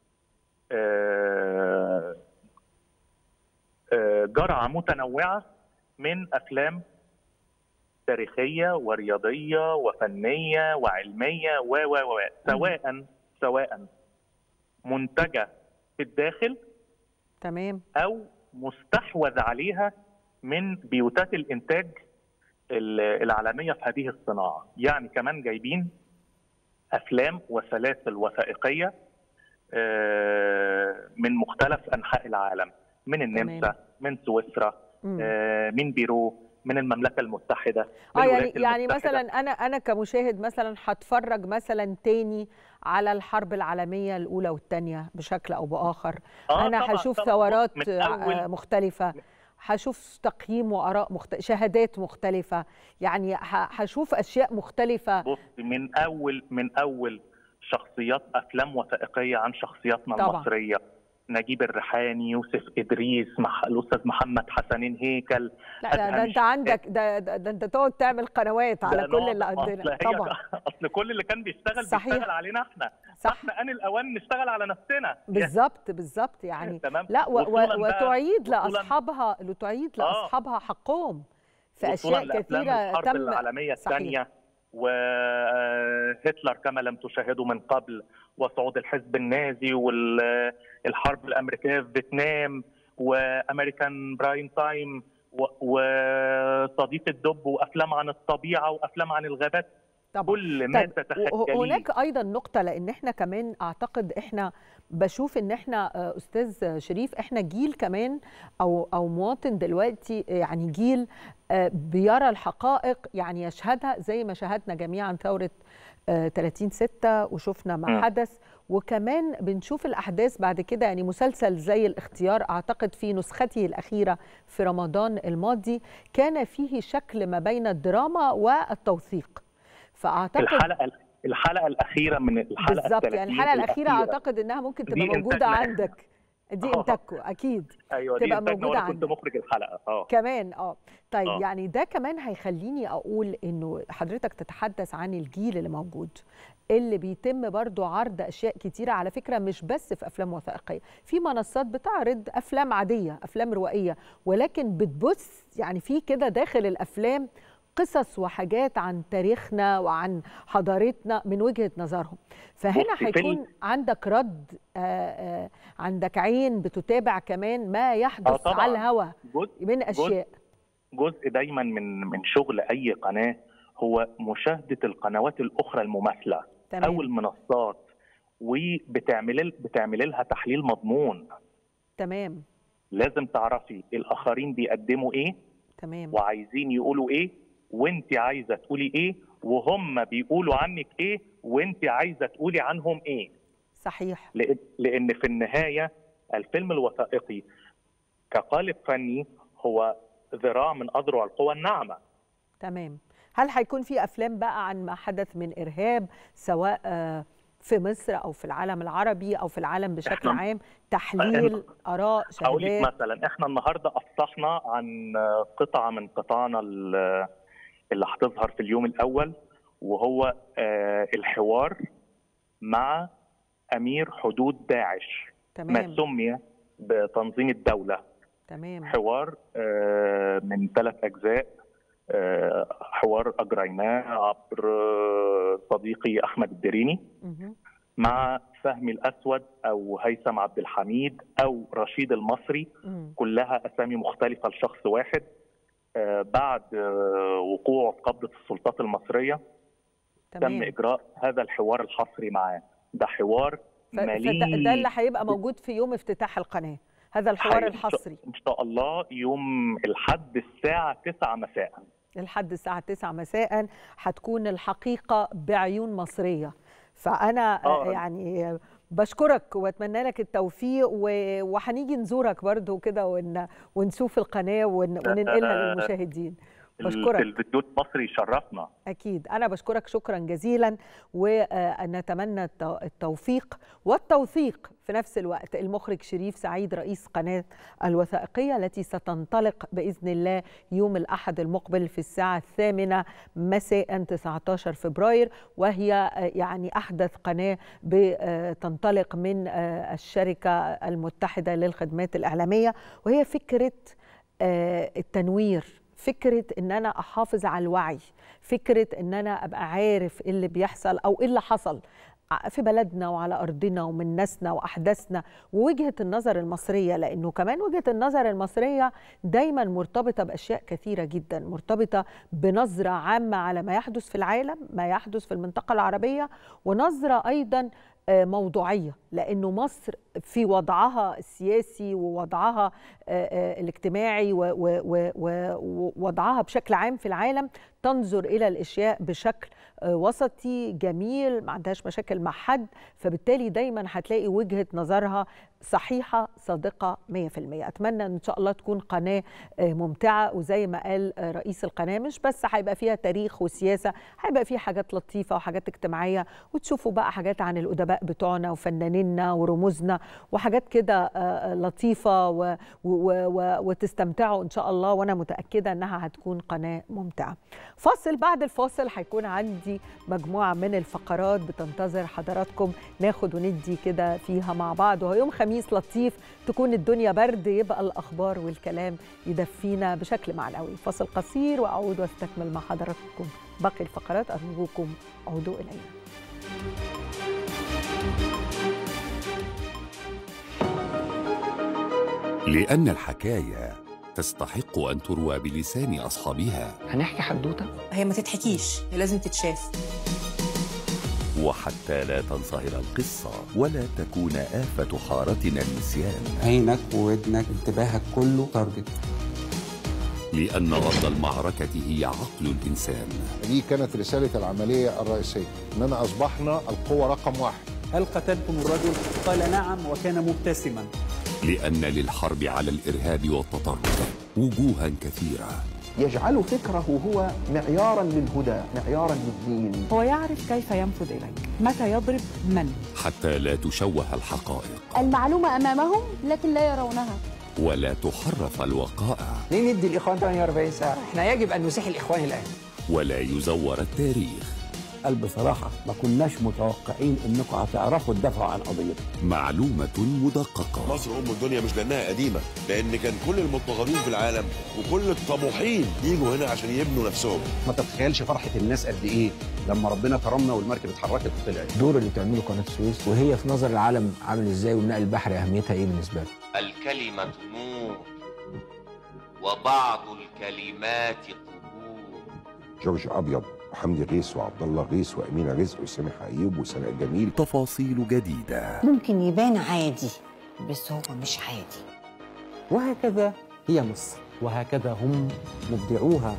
آه، آه، جرعه متنوعه من افلام تاريخيه ورياضيه وفنيه وعلميه و و و سواء سواء منتجه في الداخل تمام او مستحوذ عليها من بيوتات الانتاج ال- العالميه في هذه الصناعه، يعني كمان جايبين افلام وسلاسل وثائقيه آه، من مختلف انحاء العالم، من النمسا، من سويسرا، مم. آه، من بيرو، من المملكه المتحده، من اه يعني الولايات يعني المتحدة. مثلا انا انا كمشاهد مثلا هتفرج مثلا تاني على الحرب العالميه الاولى والثانيه بشكل او باخر آه انا طبعاً، هشوف طبعاً. ثورات من آه، أول- مختلفه هشوف تقييم واراء مخت... شهادات مختلفه يعني ه- هشوف اشياء مختلفه بص من اول من اول شخصيات افلام وثائقيه عن شخصياتنا طبعاً. المصريه نجيب الريحاني يوسف ادريس مح... الاستاذ محمد حسنين هيكل لا ده, ده أدهم انت عندك ده, ده, ده انت تقعد تعمل قنوات على ده كل نوع- اللي أصل عندنا هي- طبعا اصل كل اللي كان بيشتغل صحيح. بيشتغل علينا احنا صح فاحنا ان الاوان نشتغل على نفسنا بالظبط بالظبط يعني تمام لا و و وصولاً بقى- وتعيد وصولاً- لاصحابها تعيد آه. لاصحابها حقهم في وصولاً اشياء لأفلام كثيره الحرب تم العالميه صحيح. الثانيه وهتلر كما لم تشاهدوا من قبل وصعود الحزب النازي والحرب الامريكيه في فيتنام وامريكان برايم تايم و- وصديق الدب وافلام عن الطبيعه وافلام عن الغابات طبعا كل ما طيب وه- تتخيليه هناك ايضا نقطه لان احنا كمان اعتقد احنا بشوف ان احنا آه، استاذ شريف احنا جيل كمان او او مواطن دلوقتي آه، يعني جيل آه، بيرى الحقائق يعني يشهدها زي ما شاهدنا جميعا ثوره آه، 30 6 وشفنا ما م. حدث وكمان بنشوف الاحداث بعد كده يعني مسلسل زي الاختيار اعتقد في نسخته الاخيره في رمضان الماضي كان فيه شكل ما بين الدراما والتوثيق فاعتقد الحلقه الحلقه الاخيره من الحلقه بالظبط 30 يعني الحلقه الاخيره اعتقد انها ممكن تبقى دي موجوده إنتاجنا. عندك دي آه. انتاجكم اكيد ايوه دي تبقى إنتاجنا موجودة وأنا كنت عندك. مخرج الحلقه اه كمان اه طيب آه. يعني ده كمان هيخليني اقول انه حضرتك تتحدث عن الجيل اللي موجود اللي بيتم برضو عرض اشياء كتيره على فكره مش بس في افلام وثائقيه في منصات بتعرض افلام عاديه افلام روائيه ولكن بتبث يعني في كده داخل الافلام قصص وحاجات عن تاريخنا وعن حضارتنا من وجهه نظرهم فهنا بصي، هيكون فيلم- عندك رد آه آه عندك عين بتتابع كمان ما يحدث طبعاً. على الهوا جزء من اشياء جزء دايما من من شغل اي قناه هو مشاهده القنوات الاخرى المماثله تمام او المنصات وبتعمل بتعمل لها تحليل مضمون تمام لازم تعرفي الاخرين بيقدموا ايه تمام وعايزين يقولوا ايه وانت عايزه تقولي ايه وهم بيقولوا عنك ايه وانت عايزه تقولي عنهم ايه صحيح لأن- لان في النهايه الفيلم الوثائقي كقالب فني هو ذراع من اذرع القوى الناعمه تمام هل هيكون في افلام بقى عن ما حدث من ارهاب سواء آه، في مصر او في العالم العربي او في العالم بشكل إحنا- عام تحليل اراء هقول لك شهادات مثلا احنا النهارده افصحنا عن قطعه من قطعنا ال- اللي هتظهر في اليوم الاول وهو آه، الحوار مع امير حدود داعش ما تمام سمي بتنظيم الدوله تمام حوار آه، من ثلاث اجزاء آه، حوار اجريناه عبر آه، صديقي احمد الدريني مهم. مع فهمي الاسود او هيثم عبد الحميد او رشيد المصري مم. كلها اسامي مختلفه لشخص واحد آه، بعد آه، وقوعه في قبضه السلطات المصريه تم تمام اجراء هذا الحوار الحصري معاه ده حوار ف- فده مليء ده اللي هيبقى موجود في يوم افتتاح القناه هذا الحوار حقيقي. الحصري ان شاء الله يوم الحد الساعه 9 مساء لحد الساعة 9 مساء هتكون الحقيقة بعيون مصرية فأنا آه. آه. يعني بشكرك واتمنى لك التوفيق و- وهنيجي نزورك برضو كده ون... ونشوف القناة ون... وننقلها للمشاهدين بشكرك. التلفزيون المصري يشرفنا اكيد انا بشكرك شكرا جزيلا ونتمنى التوفيق والتوثيق في نفس الوقت المخرج شريف سعيد رئيس قناه الوثائقيه التي ستنطلق باذن الله يوم الاحد المقبل في الساعه الثامنه مساء 19 فبراير وهي يعني احدث قناه بتنطلق من الشركه المتحده للخدمات الاعلاميه وهي فكره التنوير فكره ان انا احافظ على الوعي فكره ان انا ابقى عارف ايه اللي بيحصل او ايه اللي حصل في بلدنا وعلى ارضنا ومن ناسنا واحداثنا ووجهه النظر المصريه لانه كمان وجهه النظر المصريه دايما مرتبطه باشياء كثيره جدا مرتبطه بنظره عامه على ما يحدث في العالم ما يحدث في المنطقه العربيه ونظره ايضا موضوعيه لانه مصر في وضعها السياسي ووضعها الاجتماعي ووضعها بشكل عام في العالم تنظر الى الاشياء بشكل وسطي جميل ما عندهاش مشاكل مع حد فبالتالي دايما هتلاقي وجهه نظرها صحيحه صادقه 100% اتمنى ان شاء الله تكون قناه ممتعه وزي ما قال رئيس القناه مش بس هيبقى فيها تاريخ وسياسه هيبقى فيها حاجات لطيفه وحاجات اجتماعيه وتشوفوا بقى حاجات عن الادباء بتوعنا وفنانينا ورموزنا وحاجات كده لطيفه و و و وتستمتعوا ان شاء الله وانا متاكده انها هتكون قناه ممتعه فاصل بعد الفاصل هيكون عندي مجموعه من الفقرات بتنتظر حضراتكم ناخد وندي كده فيها مع بعض وهو يوم خميس لطيف تكون الدنيا برد يبقى الاخبار والكلام يدفينا بشكل معنوي فاصل قصير واعود واستكمل مع حضراتكم باقي الفقرات ارجوكم عودوا الينا لأن الحكاية تستحق أن تروى بلسان أصحابها هنحكي حدوتة؟ هي ما تتحكيش هي لازم تتشاف وحتى لا تنصهر القصة ولا تكون آفة حارتنا النسيان عينك وودنك انتباهك كله تارجت لأن أرض المعركة هي عقل الإنسان دي كانت رسالة العملية الرئيسية إننا أصبحنا القوة رقم واحد هل قتلتم الرجل؟ قال نعم وكان مبتسما لأن للحرب على الإرهاب والتطرف وجوها كثيرة يجعل فكره هو معيارا للهدى معيارا للدين هو يعرف كيف ينفذ إليك متى يضرب من حتى لا تشوه الحقائق المعلومة أمامهم لكن لا يرونها ولا تحرف الوقائع ليه ندي الإخوان 48 ساعة؟ احنا يجب أن نزيح الإخوان الآن ولا يزور التاريخ قال بصراحة ما كناش متوقعين انكم هتعرفوا تدافعوا عن قضيتنا معلومة مدققة مصر أم الدنيا مش لأنها قديمة لأن كان كل المضطهدين في العالم وكل الطموحين يجوا هنا عشان يبنوا نفسهم ما تتخيلش فرحة الناس قد إيه لما ربنا كرمنا والمركب اتحركت وطلعت الدور اللي بتعمله قناة السويس وهي في نظر العالم عامل ازاي والنقل البحري اهميتها ايه بالنسبة له الكلمة نور وبعض الكلمات قبور جورج أبيض وحمدي غيث وعبد الله غيث وامينه رزق وسامح ايوب وسناء جميل تفاصيل جديده ممكن يبان عادي بس هو مش عادي وهكذا هي مصر وهكذا هم مبدعوها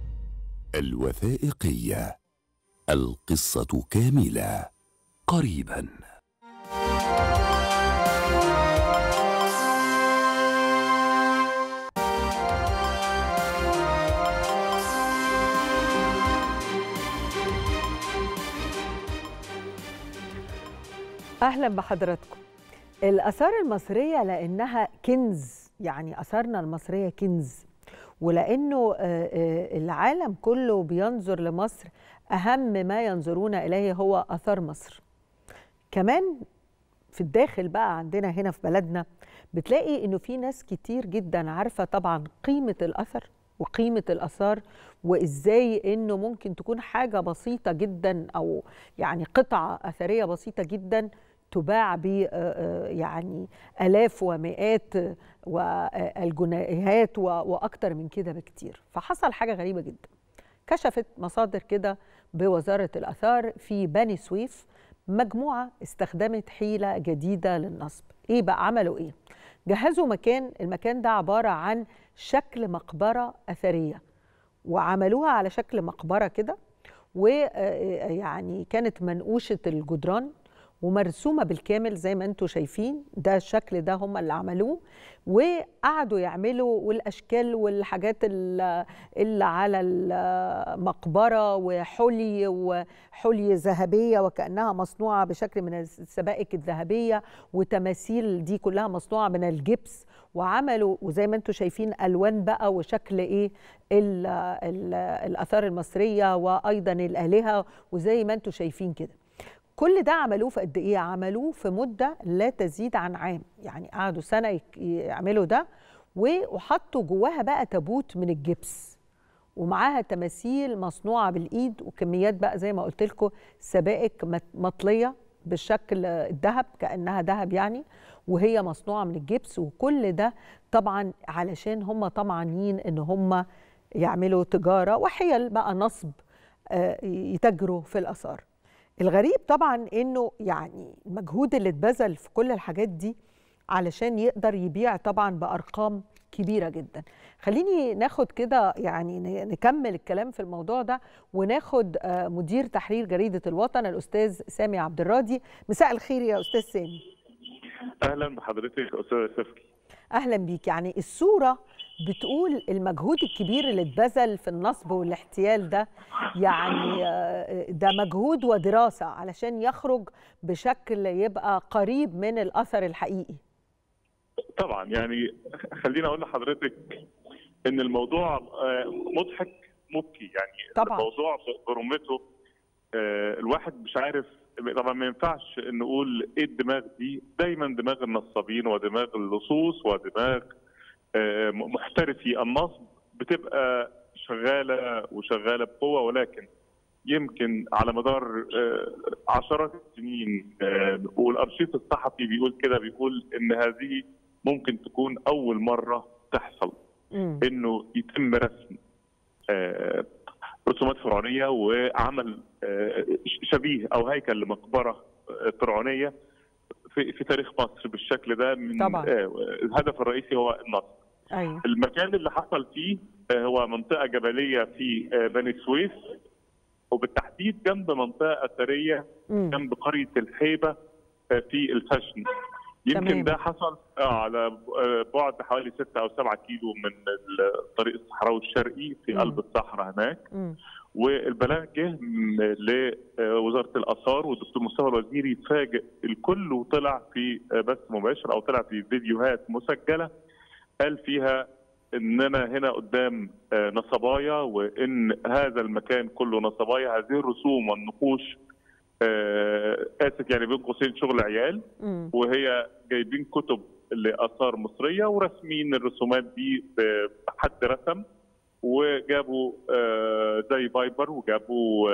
الوثائقيه القصه كامله قريبا اهلا بحضراتكم الاثار المصريه لانها كنز يعني اثارنا المصريه كنز ولانه العالم كله بينظر لمصر اهم ما ينظرون اليه هو اثار مصر كمان في الداخل بقى عندنا هنا في بلدنا بتلاقي انه في ناس كتير جدا عارفه طبعا قيمه الاثر وقيمه الاثار وازاي انه ممكن تكون حاجه بسيطه جدا او يعني قطعه اثريه بسيطه جدا تباع ب يعني الاف ومئات والجنيهات واكتر من كده بكتير فحصل حاجه غريبه جدا كشفت مصادر كده بوزاره الاثار في بني سويف مجموعه استخدمت حيله جديده للنصب ايه بقى عملوا ايه جهزوا مكان المكان ده عباره عن شكل مقبره اثريه وعملوها على شكل مقبره كده ويعني كانت منقوشه الجدران ومرسومه بالكامل زي ما انتم شايفين ده الشكل ده هم اللي عملوه وقعدوا يعملوا والاشكال والحاجات اللي على المقبره وحلي وحلي ذهبيه وكانها مصنوعه بشكل من السبائك الذهبيه وتماثيل دي كلها مصنوعه من الجبس وعملوا وزي ما انتم شايفين الوان بقى وشكل ايه ال ال الاثار المصريه وايضا الالهه وزي ما انتم شايفين كده كل ده عملوه في قد ايه عملوه في مده لا تزيد عن عام يعني قعدوا سنه يعملوا ده وحطوا جواها بقى تابوت من الجبس ومعاها تماثيل مصنوعه بالايد وكميات بقى زي ما قلت لكم سبائك مطليه بالشكل الذهب كانها ذهب يعني وهي مصنوعه من الجبس وكل ده طبعا علشان هم طمعانين ان هم يعملوا تجاره وحيل بقى نصب يتاجروا في الاثار الغريب طبعا انه يعني المجهود اللي اتبذل في كل الحاجات دي علشان يقدر يبيع طبعا بارقام كبيره جدا خليني ناخد كده يعني نكمل الكلام في الموضوع ده وناخد مدير تحرير جريده الوطن الاستاذ سامي عبد الراضي مساء الخير يا استاذ سامي اهلا بحضرتك استاذ سفكي اهلا بيك يعني الصوره بتقول المجهود الكبير اللي اتبذل في النصب والاحتيال ده يعني ده مجهود ودراسه علشان يخرج بشكل يبقى قريب من الاثر الحقيقي طبعا يعني خليني اقول لحضرتك ان الموضوع مضحك مبكي يعني طبعا. الموضوع برمته الواحد مش عارف طبعا ما ينفعش نقول ايه الدماغ دي دايما دماغ النصابين ودماغ اللصوص ودماغ محترفي النصب بتبقى شغاله وشغاله بقوه ولكن يمكن على مدار عشرات السنين والارشيف الصحفي بيقول كده بيقول ان هذه ممكن تكون اول مره تحصل انه يتم رسم رسومات فرعونيه وعمل شبيه او هيكل لمقبره فرعونيه في في تاريخ مصر بالشكل ده من طبعا. الهدف الرئيسي هو النصب أيوة. المكان اللي حصل فيه هو منطقه جبليه في بني سويف وبالتحديد جنب منطقه اثريه مم. جنب قريه الحيبه في الفشن يمكن تمام. ده حصل على بعد حوالي 6 او 7 كيلو من الطريق الصحراوي الشرقي في مم. قلب الصحراء هناك مم. والبلاغ جه لوزاره الاثار والدكتور مصطفى الوزيري فاجئ الكل وطلع في بث مباشر او طلع في فيديوهات مسجله قال فيها اننا هنا قدام نصبايا وان هذا المكان كله نصبايا هذه الرسوم والنقوش اسف يعني بين قوسين شغل عيال مم. وهي جايبين كتب لاثار مصريه ورسمين الرسومات دي بحد رسم وجابوا زي فايبر وجابوا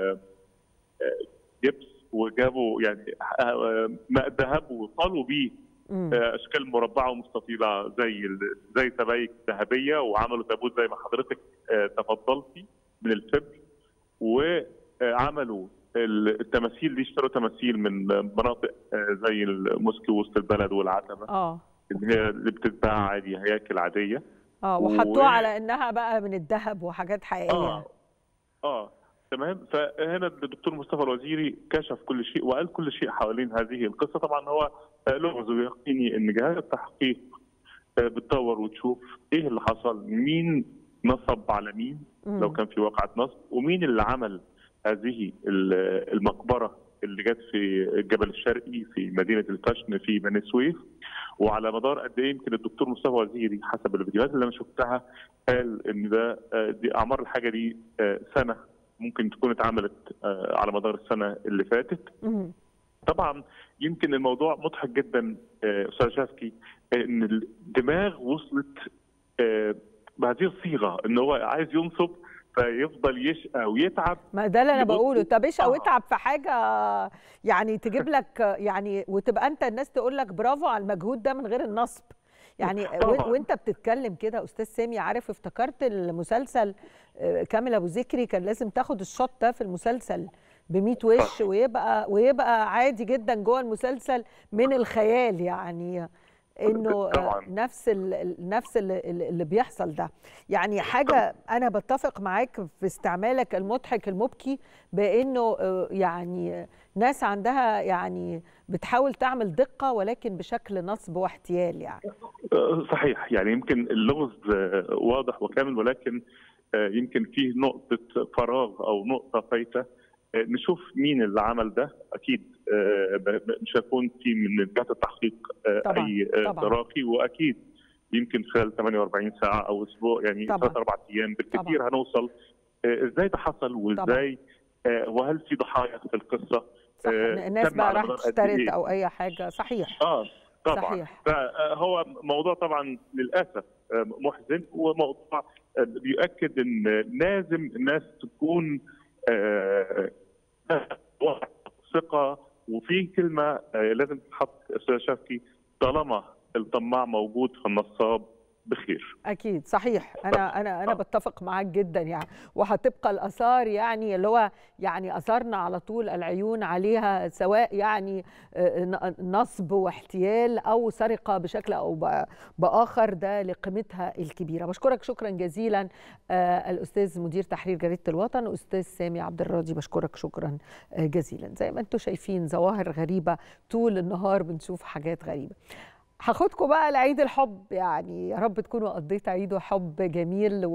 جبس وجابوا يعني ماء ذهب وصالوا بيه اشكال مربعه ومستطيله زي زي سبايك ذهبيه وعملوا تابوت زي ما حضرتك تفضلتي من الفبر وعملوا التماثيل دي اشتروا تماثيل من مناطق زي الموسكي وسط البلد والعتبه اه اللي هي اللي بتتباع عادي هياكل عاديه اه وحطوها و... على انها بقى من الذهب وحاجات حقيقيه اه اه تمام فهنا الدكتور مصطفى الوزيري كشف كل شيء وقال كل شيء حوالين هذه القصه طبعا هو لغز ويقيني ان جهاز التحقيق بتدور وتشوف ايه اللي حصل مين نصب على مين لو كان في واقعه نصب ومين اللي عمل هذه المقبره اللي جت في الجبل الشرقي في مدينه الفشن في بني سويف وعلى مدار قد ايه يمكن الدكتور مصطفى وزيري حسب الفيديوهات اللي انا شفتها قال ان ده دي اعمار الحاجه دي سنه ممكن تكون اتعملت على مدار السنه اللي فاتت طبعا يمكن الموضوع مضحك جدا استاذ شافكي ان الدماغ وصلت بهذه الصيغه ان هو عايز ينصب فيفضل يشقى ويتعب ما ده اللي انا بقوله طب اشقى آه. واتعب في حاجه يعني تجيب لك يعني وتبقى انت الناس تقول لك برافو على المجهود ده من غير النصب يعني طبعا. وانت بتتكلم كده استاذ سامي عارف افتكرت المسلسل كامل ابو ذكري كان لازم تاخد الشوت ده في المسلسل ب 100 وش ويبقى ويبقى عادي جدا جوه المسلسل من الخيال يعني انه طبعا. نفس ال نفس اللي, اللي بيحصل ده يعني حاجه انا بتفق معاك في استعمالك المضحك المبكي بانه يعني ناس عندها يعني بتحاول تعمل دقه ولكن بشكل نصب واحتيال يعني صحيح يعني يمكن اللغز واضح وكامل ولكن يمكن فيه نقطه فراغ او نقطه فايته نشوف مين اللي عمل ده اكيد مش هيكون في من جهه التحقيق طبعًا. اي طبعًا. تراخي واكيد يمكن خلال 48 ساعه او اسبوع يعني طبعاً. ثلاث اربع ايام بالكثير هنوصل ازاي ده حصل وازاي وهل في ضحايا في القصه صح الناس تم بقى على راحت مدار قد اشترت إيه؟ او اي حاجه صحيح اه طبعا صحيح. فهو موضوع طبعا للاسف محزن وموضوع بيؤكد ان لازم الناس تكون آه، ثقه وفي كلمه آه، لازم تتحط استاذ شفقي طالما الطماع موجود فالنصاب بخير اكيد صحيح انا انا انا بتفق معاك جدا يعني وهتبقى الاثار يعني اللي هو يعني اثرنا على طول العيون عليها سواء يعني آه، ن- نصب واحتيال او سرقه بشكل او ب- باخر ده لقيمتها الكبيره بشكرك شكرا جزيلا آه، الاستاذ مدير تحرير جريده الوطن استاذ سامي عبد الراضي بشكرك شكرا آه، جزيلا زي ما انتم شايفين ظواهر غريبه طول النهار بنشوف حاجات غريبه هاخدكم بقى لعيد الحب يعني يا رب تكونوا قضيتوا عيد حب جميل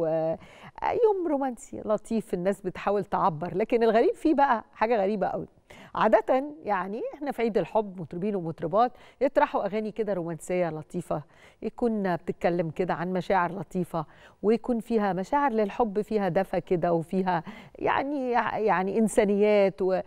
ويوم رومانسي لطيف الناس بتحاول تعبر لكن الغريب فيه بقى حاجة غريبة قوي عادة يعني احنا في عيد الحب مطربين ومطربات يطرحوا اغاني كده رومانسيه لطيفه يكون بتتكلم كده عن مشاعر لطيفه ويكون فيها مشاعر للحب فيها دفى كده وفيها يعني يعني انسانيات و-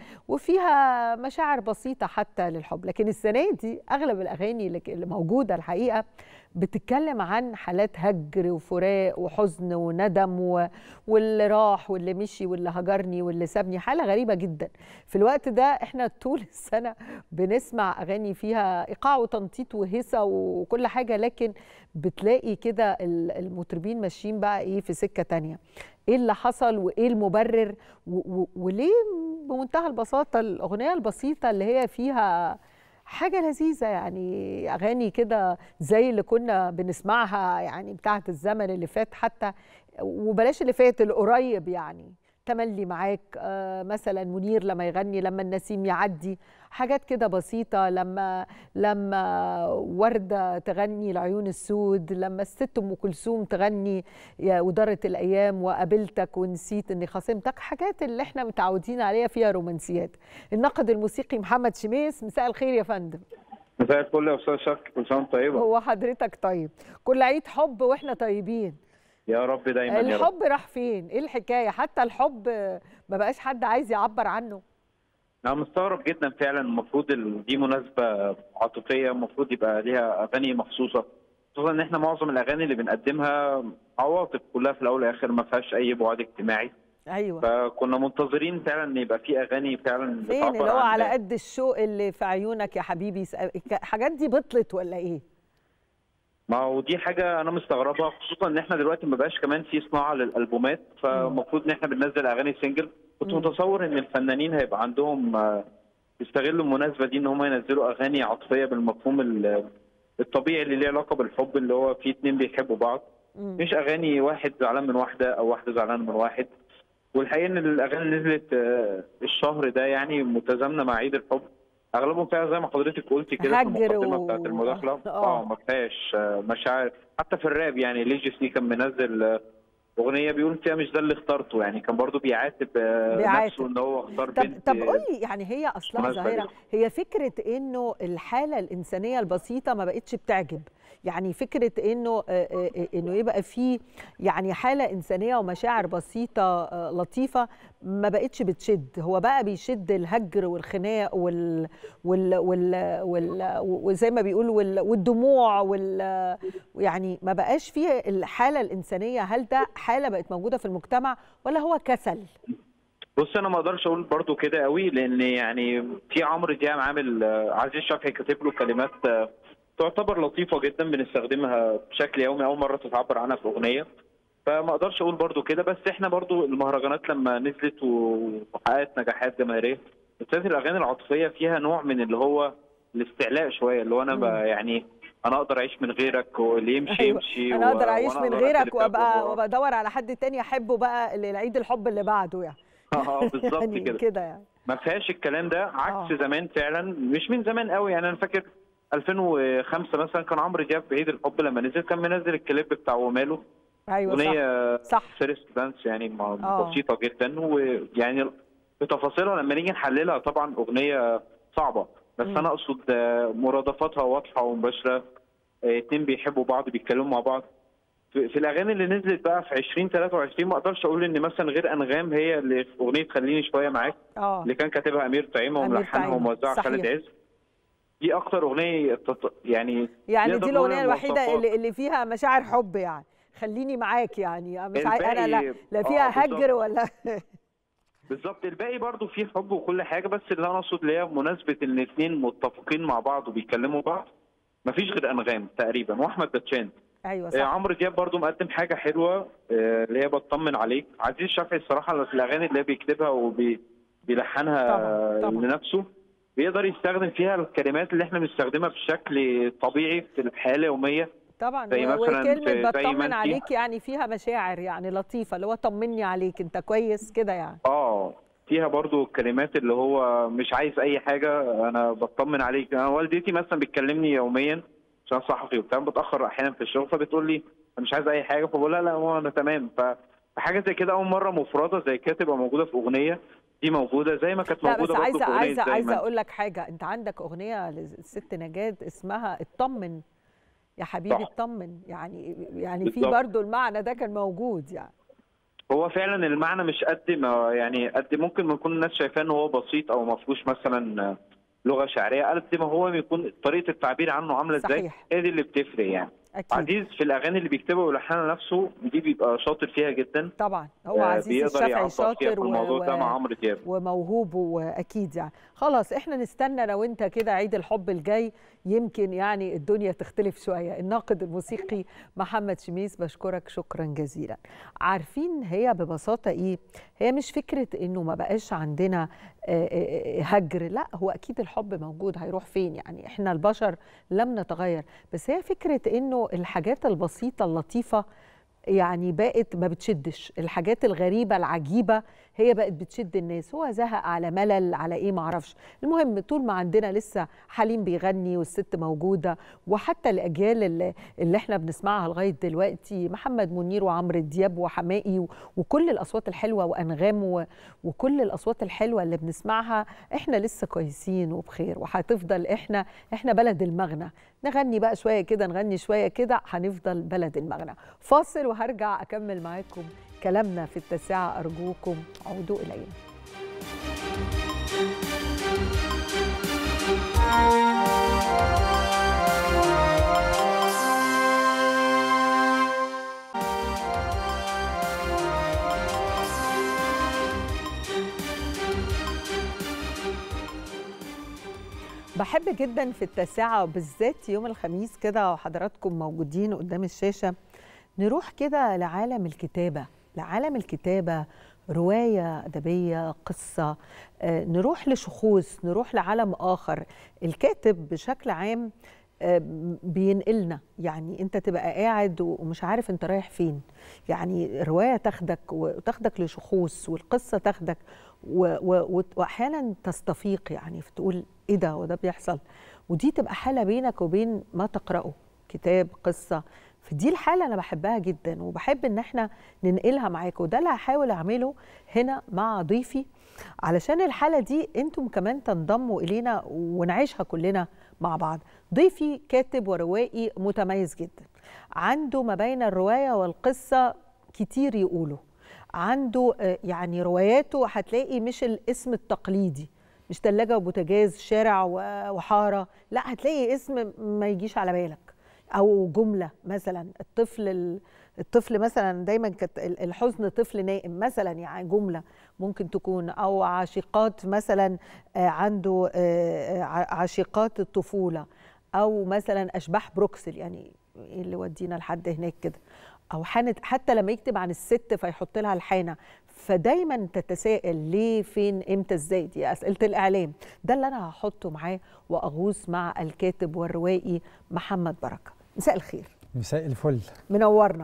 وفيها مشاعر بسيطه حتى للحب لكن السنه دي اغلب الاغاني اللي اللي موجوده الحقيقه بتتكلم عن حالات هجر وفراق وحزن وندم و... واللي راح واللي مشي واللي هجرني واللي سابني حالة غريبة جدا في الوقت ده احنا طول السنة بنسمع أغاني فيها إيقاع وتنطيط وهيصة وكل حاجة لكن بتلاقي كده ال- المطربين ماشيين بقى إيه في سكة تانية ايه اللي حصل وايه المبرر و- و- وليه بمنتهى البساطة الأغنية البسيطة اللي هي فيها حاجة لذيذة يعني أغاني كده زي اللي كنا بنسمعها يعني بتاعة الزمن اللي فات حتى وبلاش اللي فات القريب يعني تملي معاك آه مثلا منير لما يغني لما النسيم يعدي حاجات كده بسيطة لما لما وردة تغني العيون السود لما الست أم كلثوم تغني يا ودارت الأيام وقابلتك ونسيت إني خاصمتك حاجات اللي احنا متعودين عليها فيها رومانسيات الناقد الموسيقي محمد شميس مساء الخير يا فندم مساء الفل يا استاذ شك كل سنه وانت طيبه هو حضرتك طيب كل عيد حب واحنا طيبين يا رب دايما يا رب الحب راح فين ايه الحكايه حتى الحب ما بقاش حد عايز يعبر عنه انا مستغرب جدا فعلا المفروض ال- دي مناسبه عاطفيه المفروض يبقى ليها اغاني مخصوصه خصوصا ان احنا معظم الاغاني اللي بنقدمها عواطف كلها في الاول والاخر ما فيهاش اي بعد اجتماعي ايوه فكنا منتظرين فعلا ان يبقى في اغاني فعلا فين بتعبر اللي هو عن على قد الشوق اللي في عيونك يا حبيبي الحاجات دي بطلت ولا ايه ما هو دي حاجه انا مستغربها خصوصا ان احنا دلوقتي ما بقاش كمان في صناعه للالبومات فالمفروض ان احنا بننزل اغاني سنجل كنت متصور ان الفنانين هيبقى عندهم آه، يستغلوا المناسبه دي ان هم ينزلوا اغاني عاطفيه بالمفهوم ال- الطبيعي اللي ليه علاقه بالحب اللي هو فيه اتنين بيحبوا بعض مش اغاني واحد زعلان من واحده او واحده زعلانه من واحد والحقيقه ان الاغاني اللي نزلت آه، الشهر ده يعني متزامنه مع عيد الحب اغلبهم فيها زي ما حضرتك قلتي كده في هجر المقدمه و- بتاعت المداخله آه. اه ما فيهاش آه، مشاعر حتى في الراب يعني ليجيسي كان منزل آه، اغنيه بيقول فيها مش ده اللي اخترته يعني كان برضو بيعاتب آه، بيعاتب. نفسه ان هو اختار طب بنت طب قول لي يعني هي اصلها مناسبة ظاهره ليه. هي فكره انه الحاله الانسانيه البسيطه ما بقتش بتعجب يعني فكره انه آه، آه، آه، انه يبقى في يعني حاله انسانيه ومشاعر بسيطه آه، لطيفه ما بقتش بتشد هو بقى بيشد الهجر والخناق وال وال وال, وال وزي ما بيقولوا وال والدموع وال يعني ما بقاش فيه الحاله الانسانيه هل ده حاله بقت موجوده في المجتمع ولا هو كسل بص انا ما اقدرش اقول برضو كده قوي لان يعني في عمرو دياب عامل آه، عزيز شافعي كاتب له كلمات آه، تعتبر لطيفه جدا بنستخدمها بشكل يومي اول مره تتعبر عنها في اغنيه فما اقدرش اقول برضو كده بس احنا برضو المهرجانات لما نزلت وحققت نجاحات جماهيريه ابتدت الاغاني العاطفيه فيها نوع من اللي هو الاستعلاء شويه اللي هو انا ب- يعني انا اقدر اعيش من غيرك واللي يمشي أيوة. يمشي انا و- اقدر اعيش وأنا من أقدر غيرك أختلف وابقى وهو- وابقى ادور على حد تاني احبه بقى للعيد الحب اللي بعده يعني اه بالظبط يعني كده كده يعني ما فيهاش الكلام ده عكس زمان فعلا مش من زمان قوي يعني انا فاكر 2005 مثلا كان عمرو دياب بعيد الحب لما نزل كان منزل الكليب بتاع وماله ايوه اغنيه صح فيرست دانس يعني ما- آه. بسيطه جدا ويعني بتفاصيلها لما نيجي نحللها طبعا اغنيه صعبه بس مم. انا اقصد آه، مرادفاتها واضحه ومباشره آه، اتنين بيحبوا بعض بيتكلموا مع بعض في في الاغاني اللي نزلت بقى في 2023 ما اقدرش اقول ان مثلا غير انغام هي اللي في اغنيه خليني شويه معاك اه اللي كان كاتبها امير طعيمه أمير وملحنها طعيمة، وموزعها صحيح. خالد عز دي اكتر اغنيه تط- يعني يعني نقدر دي نقول الاغنيه الوحيده المواصفات. اللي, اللي فيها مشاعر حب يعني خليني معاك يعني مش عاي... انا لا, الباقي- لا فيها آه، بالظبط. هجر ولا بالظبط الباقي برضو فيه حب وكل حاجه بس اللي انا اقصد اللي هي مناسبه ان الاثنين متفقين مع بعض وبيكلموا بعض مفيش غير انغام تقريبا واحمد باتشان ايوه آه، صح عمرو دياب برضو مقدم حاجه حلوه آه، اللي هي بطمن عليك عزيز الشافعي الصراحه في الاغاني اللي هي بيكتبها وبيلحنها طبعاً، طبعاً. لنفسه بيقدر يستخدم فيها الكلمات اللي احنا بنستخدمها بشكل طبيعي في الحياه اليوميه طبعا زي و- مثلاً في- وكلمه زي ما بطمن انتي- عليك يعني فيها مشاعر يعني لطيفه اللي هو طمني عليك انت كويس كده يعني اه فيها برضو الكلمات اللي هو مش عايز اي حاجه انا بطمن عليك انا والدتي مثلا بتكلمني يوميا عشان أنا صحفي وبتاع بتاخر احيانا في الشغل فبتقول لي انا مش عايز اي حاجه فبقول لها لا هو انا تمام ف- فحاجه زي كده اول مره مفرده زي كده تبقى موجوده في اغنيه دي موجوده زي ما كانت لا بس موجوده برضو عايزه في اغنيه عايزه عايزه دايما اقول لك حاجه انت عندك اغنيه للست نجاة اسمها اطمن يا حبيبي صح. اطمن يعني يعني في بالظبط. برضو المعنى ده كان موجود يعني هو فعلا المعنى مش قد ما يعني قد ممكن ما يكون الناس شايفاه ان هو بسيط او ما فيهوش مثلا لغه شعريه قد ما هو بيكون طريقه التعبير عنه عامله ازاي صحيح. هي دي اللي بتفرق يعني أكيد. عزيز في الاغاني اللي بيكتبها ويلحنها نفسه دي بيبقى شاطر فيها جدا طبعا هو آه، عزيز بيقدر الشافعي يعبر فيها شاطر في الموضوع ده مع عمرو دياب وموهوب واكيد يعني خلاص احنا نستنى لو انت كده عيد الحب الجاي يمكن يعني الدنيا تختلف شويه الناقد الموسيقي محمد شميس بشكرك شكرا جزيلا عارفين هي ببساطه ايه هي مش فكره انه ما بقاش عندنا آه، آه، آه، هجر لا هو اكيد الحب موجود هيروح فين يعني احنا البشر لم نتغير بس هي فكره انه الحاجات البسيطه اللطيفه يعني بقت ما بتشدش الحاجات الغريبة العجيبة هي بقت بتشد الناس هو زهق على ملل على ايه معرفش المهم طول ما عندنا لسه حليم بيغني والست موجودة وحتى الأجيال اللي, اللي احنا بنسمعها لغاية دلوقتي محمد منير وعمرو دياب وحمائي و- وكل الأصوات الحلوة وأنغام و- وكل الأصوات الحلوة اللي بنسمعها احنا لسه كويسين وبخير وهتفضل احنا احنا بلد المغنى نغني بقى شوية كده نغني شوية كده هنفضل بلد المغنى فاصل وهرجع أكمل معاكم كلامنا في التاسعة أرجوكم عودوا إلينا بحب جدا في التاسعة وبالذات يوم الخميس كده وحضراتكم موجودين قدام الشاشة نروح كده لعالم الكتابة لعالم الكتابة رواية أدبية قصة آه، نروح لشخوص نروح لعالم آخر الكاتب بشكل عام آه، بينقلنا يعني انت تبقى قاعد ومش عارف انت رايح فين يعني روايه تاخدك وتاخدك لشخوص والقصه تاخدك و- و- واحيانا تستفيق يعني فتقول ايه ده وده بيحصل ودي تبقى حاله بينك وبين ما تقراه كتاب قصه فدي الحاله انا بحبها جدا وبحب ان احنا ننقلها معاكم وده اللي هحاول اعمله هنا مع ضيفي علشان الحاله دي انتم كمان تنضموا الينا ونعيشها كلنا مع بعض ضيفي كاتب وروائي متميز جدا عنده ما بين الروايه والقصه كتير يقوله عنده آه، يعني رواياته هتلاقي مش الاسم التقليدي مش تلاجة وبوتاجاز شارع و- وحارة لا هتلاقي اسم ما يجيش على بالك او جمله مثلا الطفل ال- الطفل مثلا دايما كانت ال- الحزن طفل نائم مثلا يعني جمله ممكن تكون او عاشقات مثلا آه، عنده آه، آه، ع- عاشقات الطفوله او مثلا اشباح بروكسل يعني ايه اللي ودينا لحد هناك كده او حانت حتى لما يكتب عن الست فيحط لها الحانه فدايما تتساءل ليه فين امتى ازاي دي اسئله الاعلام ده اللي انا هحطه معاه واغوص مع الكاتب والروائي محمد بركه مساء الخير مساء الفل منورنا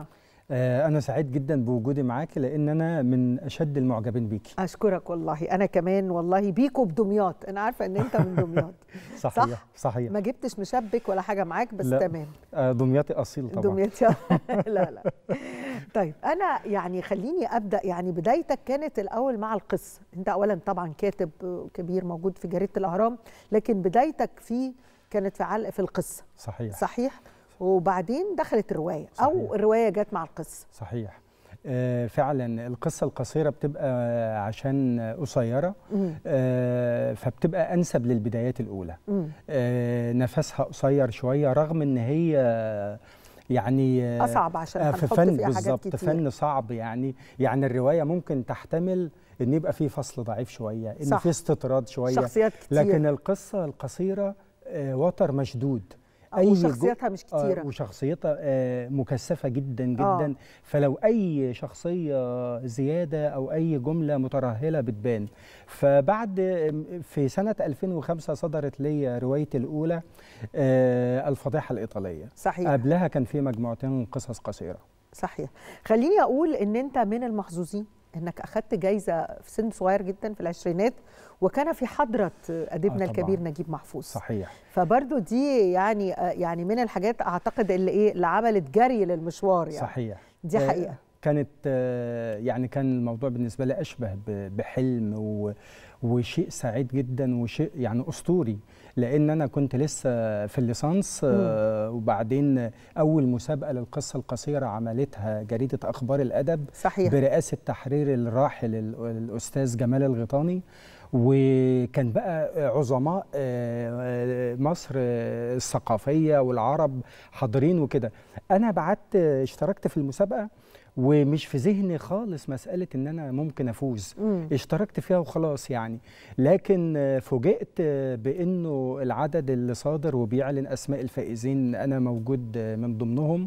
أنا سعيد جدا بوجودي معاكي لأن أنا من أشد المعجبين بيكي أشكرك والله أنا كمان والله بيكو بدمياط أنا عارفة إن أنت من دمياط صحيح صح؟ صحيح ما جبتش مشبك ولا حاجة معاك بس لا. تمام آه دمياطي أصيل طبعا دمياطي لا لا طيب أنا يعني خليني أبدأ يعني بدايتك كانت الأول مع القصة أنت أولا طبعا كاتب كبير موجود في جريدة الأهرام لكن بدايتك في كانت في علق في القصة صحيح صحيح وبعدين دخلت الرواية صحيح. أو الرواية جت مع القصة صحيح آه فعلا القصة القصيرة بتبقى عشان قصيرة آه فبتبقى أنسب للبدايات الأولى آه نفسها قصير شوية رغم إن هي يعني أصعب عشان في فن بالظبط فن صعب يعني يعني الرواية ممكن تحتمل ان يبقى في فصل ضعيف شويه ان في استطراد شويه شخصيات كتير. لكن القصه القصيره آه وتر مشدود اي وشخصيتها مش كتيره آه وشخصيتها آه مكثفه جدا جدا آه. فلو اي شخصيه زياده او اي جمله مترهله بتبان فبعد في سنه 2005 صدرت لي روايتي الاولى آه الفضيحه الايطاليه صحيح قبلها كان في مجموعتين قصص قصيره صحيح خليني اقول ان انت من المحظوظين انك اخذت جايزه في سن صغير جدا في العشرينات وكان في حضره اديبنا آه الكبير نجيب محفوظ صحيح فبرضو دي يعني يعني من الحاجات اعتقد اللي ايه اللي عملت جري للمشوار يعني صحيح دي حقيقه كانت يعني كان الموضوع بالنسبه لي اشبه بحلم وشيء سعيد جدا وشيء يعني اسطوري لان انا كنت لسه في الليسانس وبعدين اول مسابقه للقصه القصيره عملتها جريده اخبار الادب صحيح. برئاسه تحرير الراحل الاستاذ جمال الغيطاني وكان بقى عظماء مصر الثقافيه والعرب حاضرين وكده انا بعت اشتركت في المسابقه ومش في ذهني خالص مسألة إن أنا ممكن أفوز مم. اشتركت فيها وخلاص يعني لكن فوجئت بأنه العدد اللي صادر وبيعلن أسماء الفائزين أنا موجود من ضمنهم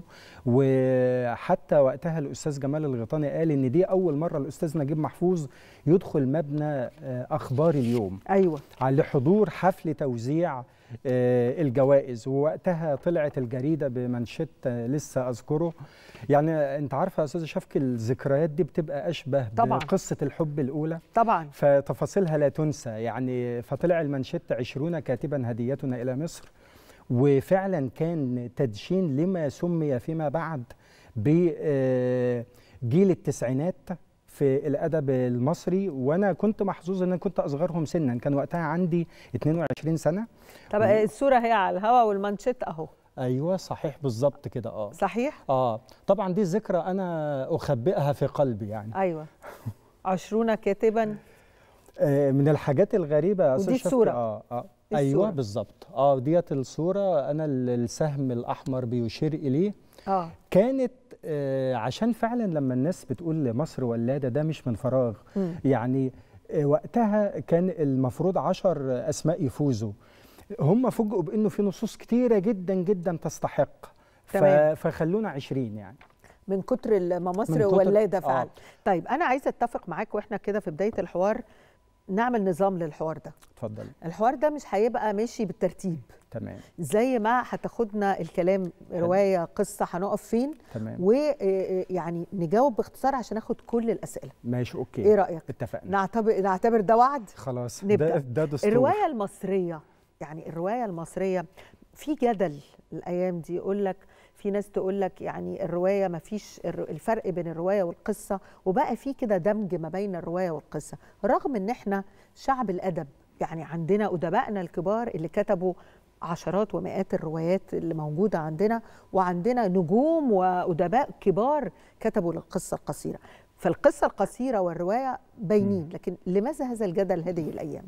وحتى وقتها الأستاذ جمال الغيطاني قال إن دي أول مرة الأستاذ نجيب محفوظ يدخل مبنى أخبار اليوم أيوة لحضور حفل توزيع الجوائز ووقتها طلعت الجريده بمنشط لسه اذكره يعني انت عارفه يا استاذه شفقي الذكريات دي بتبقى اشبه طبعا. بقصه الحب الاولى طبعا فتفاصيلها لا تنسى يعني فطلع المنشط عشرون كاتبا هديتنا الى مصر وفعلا كان تدشين لما سمي فيما بعد بجيل التسعينات في الادب المصري وانا كنت محظوظ ان انا كنت اصغرهم سنا كان وقتها عندي 22 سنه طب و... الصوره هي على الهوا والمانشيت اهو ايوه صحيح بالظبط كده اه صحيح اه طبعا دي ذكرى انا اخبئها في قلبي يعني ايوه عشرون كاتبا آه من الحاجات الغريبه يا ودي الصوره اه اه ايوه بالظبط اه ديت الصوره انا السهم الاحمر بيشير اليه اه كانت آه عشان فعلا لما الناس بتقول مصر ولاده ده مش من فراغ م. يعني آه وقتها كان المفروض عشر اسماء يفوزوا هم فوجئوا بانه في نصوص كتيره جدا جدا تستحق تمام. فخلونا 20 يعني من كتر ما مصر ولاده فعلا آه. طيب انا عايزه اتفق معاك واحنا كده في بدايه الحوار نعمل نظام للحوار ده اتفضل الحوار ده مش هيبقى ماشي بالترتيب تمام زي ما هتاخدنا الكلام روايه قصه هنقف فين تمام ويعني نجاوب باختصار عشان ناخد كل الاسئله ماشي اوكي ايه رايك اتفقنا نعتبر نعتبر ده وعد خلاص نبدا ده, ده دستور الروايه المصريه يعني الروايه المصريه في جدل الايام دي يقول لك في ناس تقول لك يعني الروايه ما فيش الفرق بين الروايه والقصه وبقى في كده دمج ما بين الروايه والقصه رغم ان احنا شعب الادب يعني عندنا ادبائنا الكبار اللي كتبوا عشرات ومئات الروايات اللي موجوده عندنا وعندنا نجوم وادباء كبار كتبوا للقصه القصيره فالقصه القصيره والروايه باينين لكن لماذا هذا الجدل هذه الايام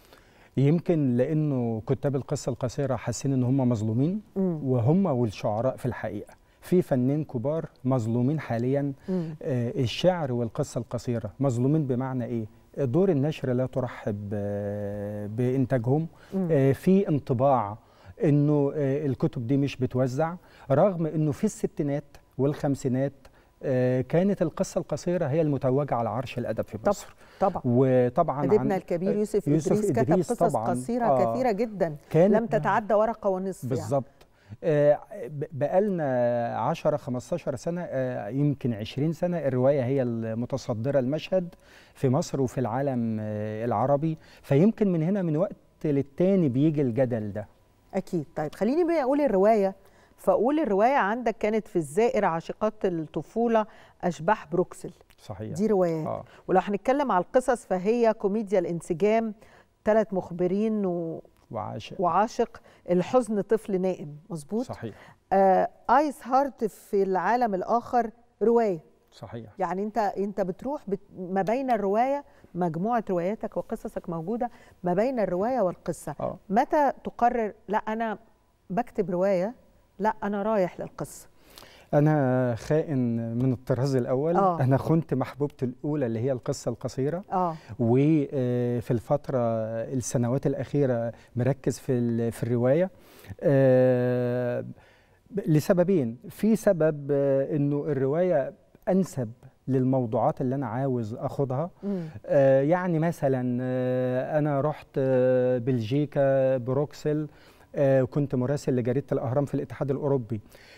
يمكن لانه كتاب القصه القصيره حاسين ان هم مظلومين مم. وهم والشعراء في الحقيقه في فنانين كبار مظلومين حاليا مم. آه الشعر والقصه القصيره مظلومين بمعنى ايه دور النشر لا ترحب آه بانتاجهم آه في انطباع انه آه الكتب دي مش بتوزع رغم انه في الستينات والخمسينات كانت القصه القصيره هي المتوجه على عرش الادب في مصر طبعا وطبعا ادبنا الكبير يوسف, يوسف ادريس كتب قصص طبعاً قصيره آه كثيره جدا كانت لم تتعدى ورقه ونصف بالظبط آه، ب- بقالنا 10 15 سنه آه، يمكن 20 سنه الروايه هي المتصدره المشهد في مصر وفي العالم آه، العربي فيمكن من هنا من وقت للتاني بيجي الجدل ده اكيد طيب خليني بقى اقول الروايه فاقول الروايه عندك كانت في الزائر عاشقات الطفوله اشباح بروكسل صحيح دي روايات آه. ولو هنتكلم على القصص فهي كوميديا الانسجام ثلاث مخبرين و... وعاشق وعاشق الحزن طفل نائم مظبوط صحيح آه ايس هارت في العالم الاخر روايه صحيح يعني انت انت بتروح بت... ما بين الروايه مجموعه رواياتك وقصصك موجوده ما بين الروايه والقصه آه. متى تقرر لا انا بكتب روايه لا انا رايح للقصه انا خائن من الطراز الاول آه. انا خنت محبوبتي الاولى اللي هي القصه القصيره اه وفي الفترة السنوات الأخيرة مركز في ال- في الرواية آه، ب- لسببين في سبب آه، إنه الرواية أنسب للموضوعات اللي أنا عاوز أخدها مم. آه، يعني مثلا آه، أنا رحت آه، بلجيكا بروكسل آه، كنت مراسل لجريدة الأهرام في الاتحاد الأوروبي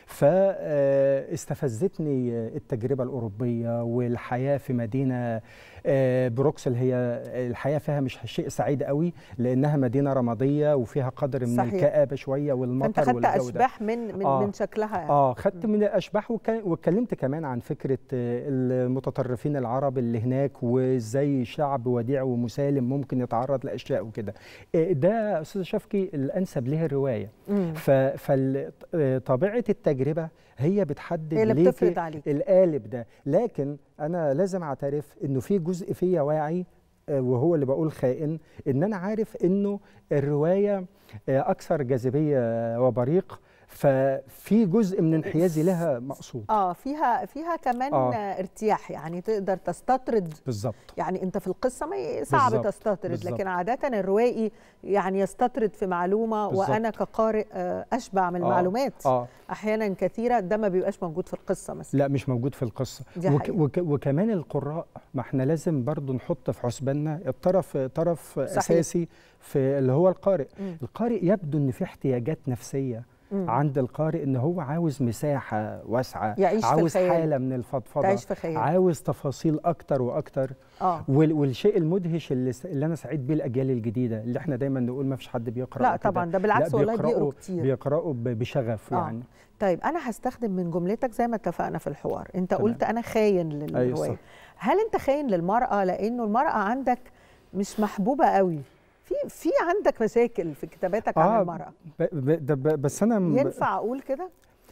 فاستفزتني التجربة الأوروبية والحياة في مدينة آه، بروكسل هي الحياة فيها مش شيء سعيد قوي لأنها مدينة رمادية وفيها قدر من صحيح. الكآبة شوية فانت والمطر خدت والجو ده. اشباح من من, آه. من شكلها يعني. اه خدت من الاشباح وك- واتكلمت كمان عن فكره آه، المتطرفين العرب اللي هناك وازاي شعب وديع ومسالم ممكن يتعرض لاشياء وكده آه، ده استاذ شفكي الانسب ليه الروايه مم. فطبيعه التجربه هي بتحدد هي اللي ليكي بتفرض عليك. القالب ده لكن انا لازم اعترف انه في جزء فيا واعي آه، وهو اللي بقول خائن ان انا عارف انه الروايه آه، اكثر جاذبيه وبريق ففي جزء من انحيازي لها مقصود اه فيها فيها كمان آه. آه. ارتياح يعني تقدر تستطرد بالظبط يعني انت في القصه ما ي- صعب بالظبط، تستطرد بالظبط. لكن عاده الروائي يعني يستطرد في معلومه بالظبط. وانا كقارئ آه، اشبع من آه، المعلومات آه. احيانا كثيره ده ما بيبقاش موجود في القصه مثلا لا مش موجود في القصه دي وك حقيقة. وك وكمان القراء ما احنا لازم برضو نحط في حسباننا الطرف طرف صحيح. اساسي في اللي هو القارئ مم. القارئ يبدو ان في احتياجات نفسيه مم. عند القارئ ان هو عاوز مساحه واسعه يعيش في عاوز الخيال. حاله من الفضفضه تعيش في خيال. عاوز تفاصيل اكتر واكتر اه وال- والشيء المدهش اللي, س- اللي انا سعيد بيه الاجيال الجديده اللي احنا دايما نقول ما فيش حد بيقرا لا كده. طبعاً، ده بالعكس لا والله بيقروا بيقرأوا- كتير. بيقراوا ب- بشغف آه. يعني طيب انا هستخدم من جملتك زي ما اتفقنا في الحوار انت تمام. قلت انا خاين أيوة للروايه صح. هل انت خاين للمراه لانه المراه عندك مش محبوبه قوي في في عندك مشاكل في كتاباتك عن المراه ب ب ده ب بس انا م- ينفع اقول كده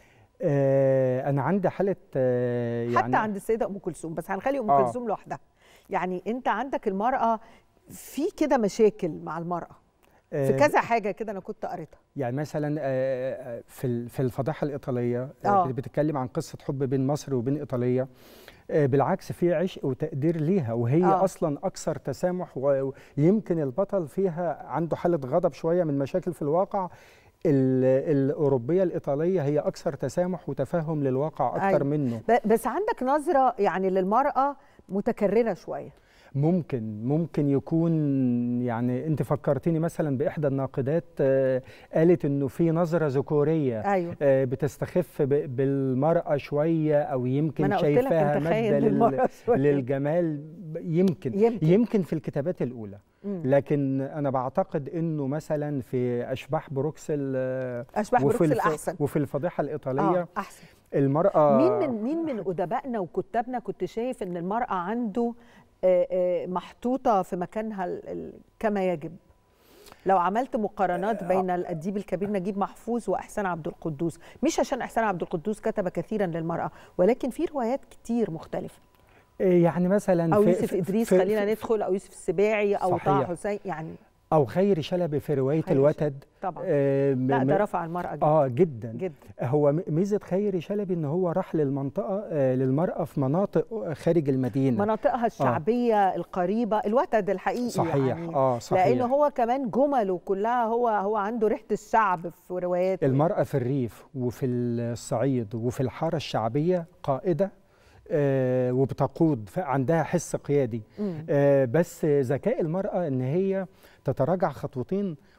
آه انا عندي حاله آه يعني حتى عند السيده ام كلثوم بس هنخلي ام آه. كلثوم لوحدها يعني انت عندك المراه في كده مشاكل مع المراه في آه، كذا حاجه كده انا كنت قريتها يعني مثلا آه، آه، في ال- في الفضاحه الايطاليه آه. آه. بتتكلم عن قصه حب بين مصر وبين ايطاليا آه، بالعكس في عشق وتقدير ليها وهي آه. آه. اصلا اكثر تسامح و- ويمكن البطل فيها عنده حاله غضب شويه من مشاكل في الواقع ال- الاوروبيه الايطاليه هي اكثر تسامح وتفهم للواقع اكثر أيوة. منه ب- بس عندك نظره يعني للمراه متكرره شويه ممكن ممكن يكون يعني انت فكرتني مثلا باحدى الناقدات آه، قالت انه في نظره ذكوريه أيوة. آه، بتستخف ب- بالمراه شويه او ما يمكن أنا قلت لك شايفاها أنت خاين ماده للمرأة لل... شوية. للجمال ب- يمكن. يمكن. يمكن في الكتابات الاولى مم. لكن انا بعتقد انه مثلا في اشباح بروكسل آه، أشباح وفي بروكسل الف- أحسن. وفي الفضيحه الايطاليه اه احسن المراه مين من مين من ادبائنا وكتابنا كنت شايف ان المراه عنده آه، آه، محطوطه في مكانها ال- ال- كما يجب لو عملت مقارنات بين الاديب الكبير نجيب محفوظ واحسان عبد القدوس مش عشان احسان عبد القدوس كتب كثيرا للمراه ولكن في روايات كتير مختلفه آه، يعني مثلا او في- يوسف في- ادريس في- خلينا ندخل او يوسف السباعي او طه صحيح. حسين يعني او خير شلبي في روايه خيري الوتد طبعا آه لا م- ده رفع المراه جدا اه جدا جدا هو م- ميزه خيري شلبي ان هو راح للمنطقه آه للمراه في مناطق خارج المدينه مناطقها الشعبيه القريبه الوتد الحقيقي صحيح، يعني آه، صحيح. لانه هو كمان جمله كلها هو هو عنده ريحه الشعب في رواياته المراه في الريف وفي الصعيد وفي الحاره الشعبيه قائده آه وبتقود ف- عندها حس قيادي مم. آه بس ذكاء المراه ان هي تتراجع خطوتين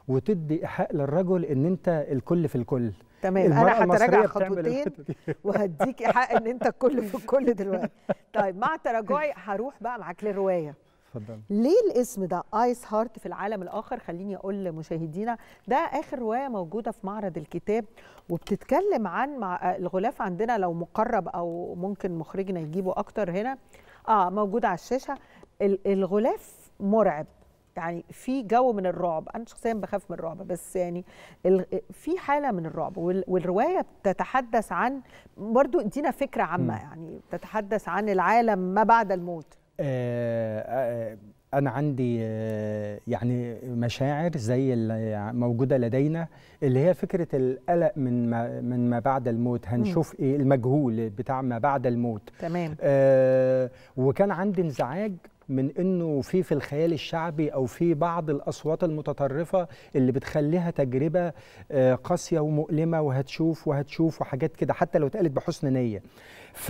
وتدي ايحاء للرجل ان انت الكل في الكل تمام المرأة انا المصرية هتراجع بتعمل خطوتين الحتة دي. وهديك ايحاء ان انت الكل في الكل دلوقتي طيب مع تراجعي هروح بقى معاك للروايه اتفضل ليه الاسم ده ايس هارت في العالم الاخر خليني اقول لمشاهدينا ده اخر روايه موجوده في معرض الكتاب وبتتكلم عن مع الغلاف عندنا لو مقرب او ممكن مخرجنا يجيبه اكتر هنا اه موجود على الشاشه ال- الغلاف مرعب يعني في جو من الرعب انا شخصيا بخاف من الرعب بس يعني ال- في حاله من الرعب وال- والروايه بتتحدث عن برضو ادينا فكره عامه مم. يعني بتتحدث عن العالم ما بعد الموت آه، آه، أنا عندي آه، يعني مشاعر زي اللي موجودة لدينا اللي هي فكرة القلق من ما من ما بعد الموت هنشوف إيه المجهول بتاع ما بعد الموت تمام آه، وكان عندي انزعاج من انه في في الخيال الشعبي او في بعض الاصوات المتطرفه اللي بتخليها تجربه آه، قاسيه ومؤلمه وهتشوف وهتشوف وحاجات كده حتى لو اتقالت بحسن نيه. ف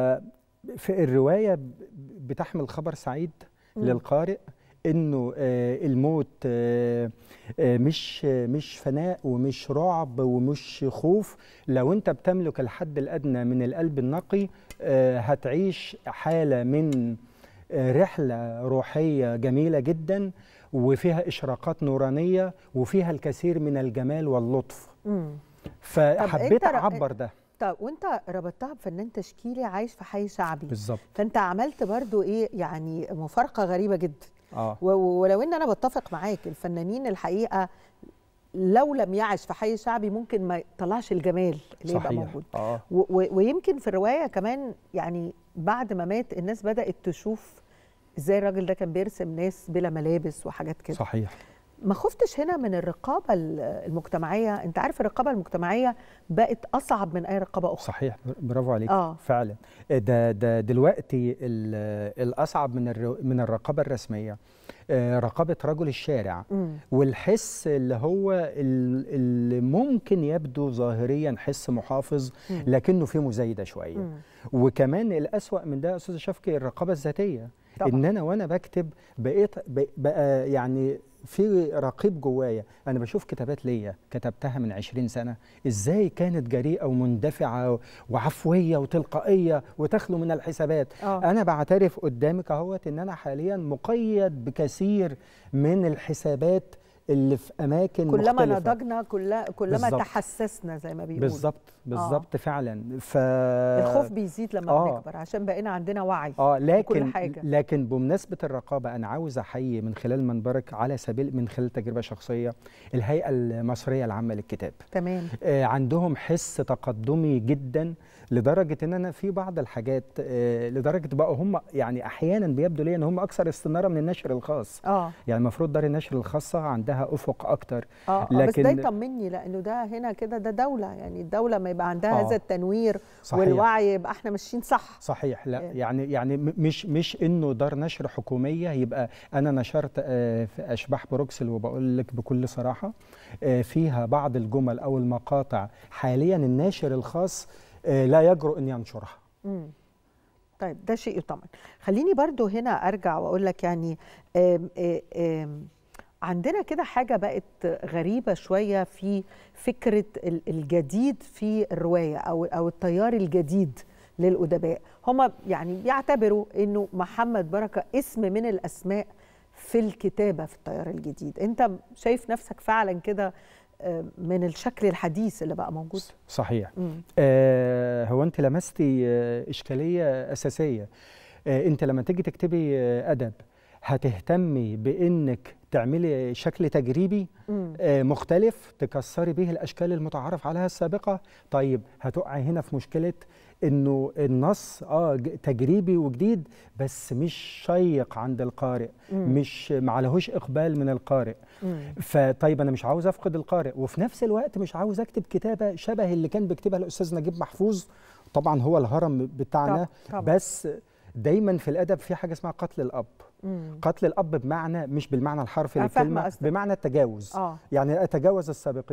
في الروايه ب- بتحمل خبر سعيد مم. للقارئ انه آه، الموت آه، آه، مش آه، مش فناء ومش رعب ومش خوف لو انت بتملك الحد الادنى من القلب النقي آه، هتعيش حاله من آه، رحله روحيه جميله جدا وفيها اشراقات نورانيه وفيها الكثير من الجمال واللطف مم. فحبيت أنت ر- اعبر ده طب وانت ربطتها بفنان تشكيلي عايش في حي شعبي بالظبط فانت عملت برضو ايه يعني مفارقه غريبه جدا اه و- و- ولو ان انا بتفق معاك الفنانين الحقيقه لو لم يعش في حي شعبي ممكن ما يطلعش الجمال اللي يبقى صحيح موجود اه و- و- ويمكن في الروايه كمان يعني بعد ما مات الناس بدات تشوف ازاي الراجل ده كان بيرسم ناس بلا ملابس وحاجات كده صحيح ما خفتش هنا من الرقابه ال- المجتمعيه انت عارف الرقابه المجتمعيه بقت اصعب من اي رقابه اخرى صحيح برافو عليك آه. فعلا ده ده دلوقتي ال- الاصعب من الر- من الرقابه الرسميه آه، رقابه رجل الشارع مم. والحس اللي هو ال- اللي ممكن يبدو ظاهريا حس محافظ مم. لكنه فيه مزايده شويه مم. وكمان الأسوأ من ده يا استاذ شفقي الرقابه الذاتيه طبعاً. ان انا وانا بكتب بقيت بق- بقى يعني في رقيب جوايا انا بشوف كتابات ليا كتبتها من 20 سنه ازاي كانت جريئه ومندفعه وعفويه وتلقائيه وتخلو من الحسابات آه. انا بعترف قدامك اهوت ان انا حاليا مقيد بكثير من الحسابات اللي في اماكن كلما مختلفة. نضجنا كل كلما بالظبط. تحسسنا زي ما بيقولوا بالظبط بالظبط فعلا ف الخوف بيزيد لما آه. بنكبر عشان بقينا عندنا وعي اه لكن بكل حاجه لكن بمناسبه الرقابه انا عاوز احيي من خلال منبرك على سبيل من خلال تجربه شخصيه الهيئه المصريه العامه للكتاب تمام آه، عندهم حس تقدمي جدا لدرجه ان انا في بعض الحاجات آه، لدرجه بقوا هم يعني احيانا بيبدو لي ان هم اكثر استناره من النشر الخاص اه يعني المفروض دار النشر الخاصه عندها افق اكتر اه آه، بس ده يطمني لانه ده هنا كده ده دوله يعني الدوله ما يبقى عندها آه. هذا التنوير صحيح. والوعي يبقى احنا ماشيين صح صحيح لا إيه. يعني يعني م- مش مش انه دار نشر حكوميه يبقى انا نشرت آه، في اشباح بروكسل وبقول لك بكل صراحه آه، فيها بعض الجمل او المقاطع حاليا الناشر الخاص آه، لا يجرؤ ان ينشرها مم. طيب ده شيء يطمن خليني برضو هنا ارجع واقول لك يعني آم آم آم عندنا كده حاجة بقت غريبة شوية في فكرة ال- الجديد في الرواية أو أو التيار الجديد للأدباء هم يعني بيعتبروا إنه محمد بركة اسم من الأسماء في الكتابة في التيار الجديد أنت شايف نفسك فعلا كده آه، من الشكل الحديث اللي بقى موجود صحيح مم. آه هو انت لمستي آه اشكاليه اساسيه آه انت لما تيجي تكتبي آه ادب هتهتمي بانك تعملي شكل تجريبي مم. آه مختلف تكسري به الاشكال المتعارف عليها السابقه طيب هتقعي هنا في مشكله انه النص اه ج- تجريبي وجديد بس مش شيق عند القارئ مم. مش معلهوش اقبال من القارئ مم. فطيب انا مش عاوز افقد القارئ وفي نفس الوقت مش عاوز اكتب كتابه شبه اللي كان بيكتبها الاستاذ نجيب محفوظ طبعا هو الهرم بتاعنا طب- طبعاً. بس دايما في الادب في حاجه اسمها قتل الاب مم. قتل الاب بمعنى مش بالمعنى الحرفي أنا فاهمة للكلمه قصدك. بمعنى التجاوز آه. يعني اتجاوز السابقين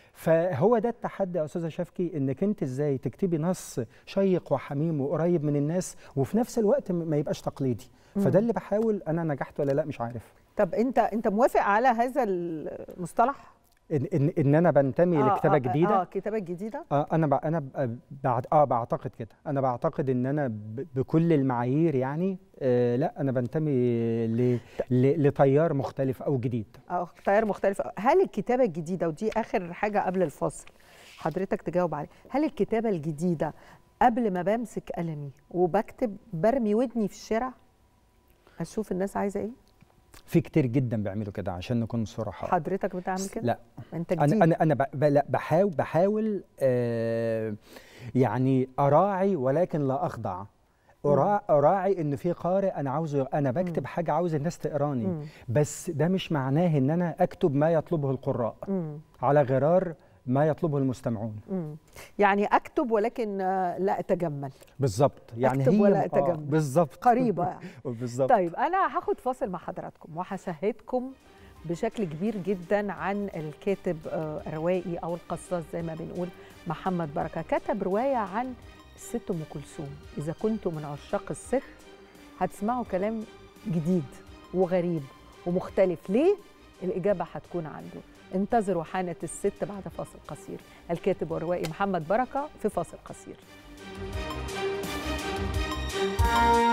فهو ده التحدي يا استاذه شفكي انك انت ازاي تكتبي نص شيق وحميم وقريب من الناس وفي نفس الوقت ما يبقاش تقليدي مم. فده اللي بحاول انا نجحت ولا لا مش عارف طب انت انت موافق على هذا المصطلح ان ان, إن انا بنتمي آه، لكتابه آه، جديده اه كتابه جديده آه انا ب... انا ب... بعد اه بعتقد كده انا بعتقد ان انا ب... بكل المعايير يعني آه لا انا بنتمي ل... ل... لتيار مختلف او جديد اه تيار مختلف هل الكتابه الجديده ودي اخر حاجه قبل الفاصل حضرتك تجاوب عليها هل الكتابه الجديده قبل ما بمسك قلمي وبكتب برمي ودني في الشارع اشوف الناس عايزه ايه في كتير جدا بيعملوا كده عشان نكون صراحه حضرتك بتعمل كده لا انت جديد انا انا انا ب... ب... لا بحاول بحاول آه يعني اراعي ولكن لا اخضع أرا- اراعي ان في قارئ انا عاوزه انا بكتب حاجه عاوز الناس تقراني مم. بس ده مش معناه ان انا اكتب ما يطلبه القراء مم. على غرار ما يطلبه المستمعون مم. يعني اكتب ولكن آه، لا اتجمل بالظبط يعني أكتب هي ولا آه، أتجمل. بالظبط قريبه يعني بالظبط طيب انا هاخد فاصل مع حضراتكم وهشهدكم بشكل كبير جدا عن الكاتب آه، الروائي او القصاص زي ما بنقول محمد بركه كتب روايه عن الست ام كلثوم اذا كنتم من عشاق الست هتسمعوا كلام جديد وغريب ومختلف ليه الاجابه هتكون عنده انتظروا حانه الست بعد فاصل قصير الكاتب والروائي محمد بركه في فاصل قصير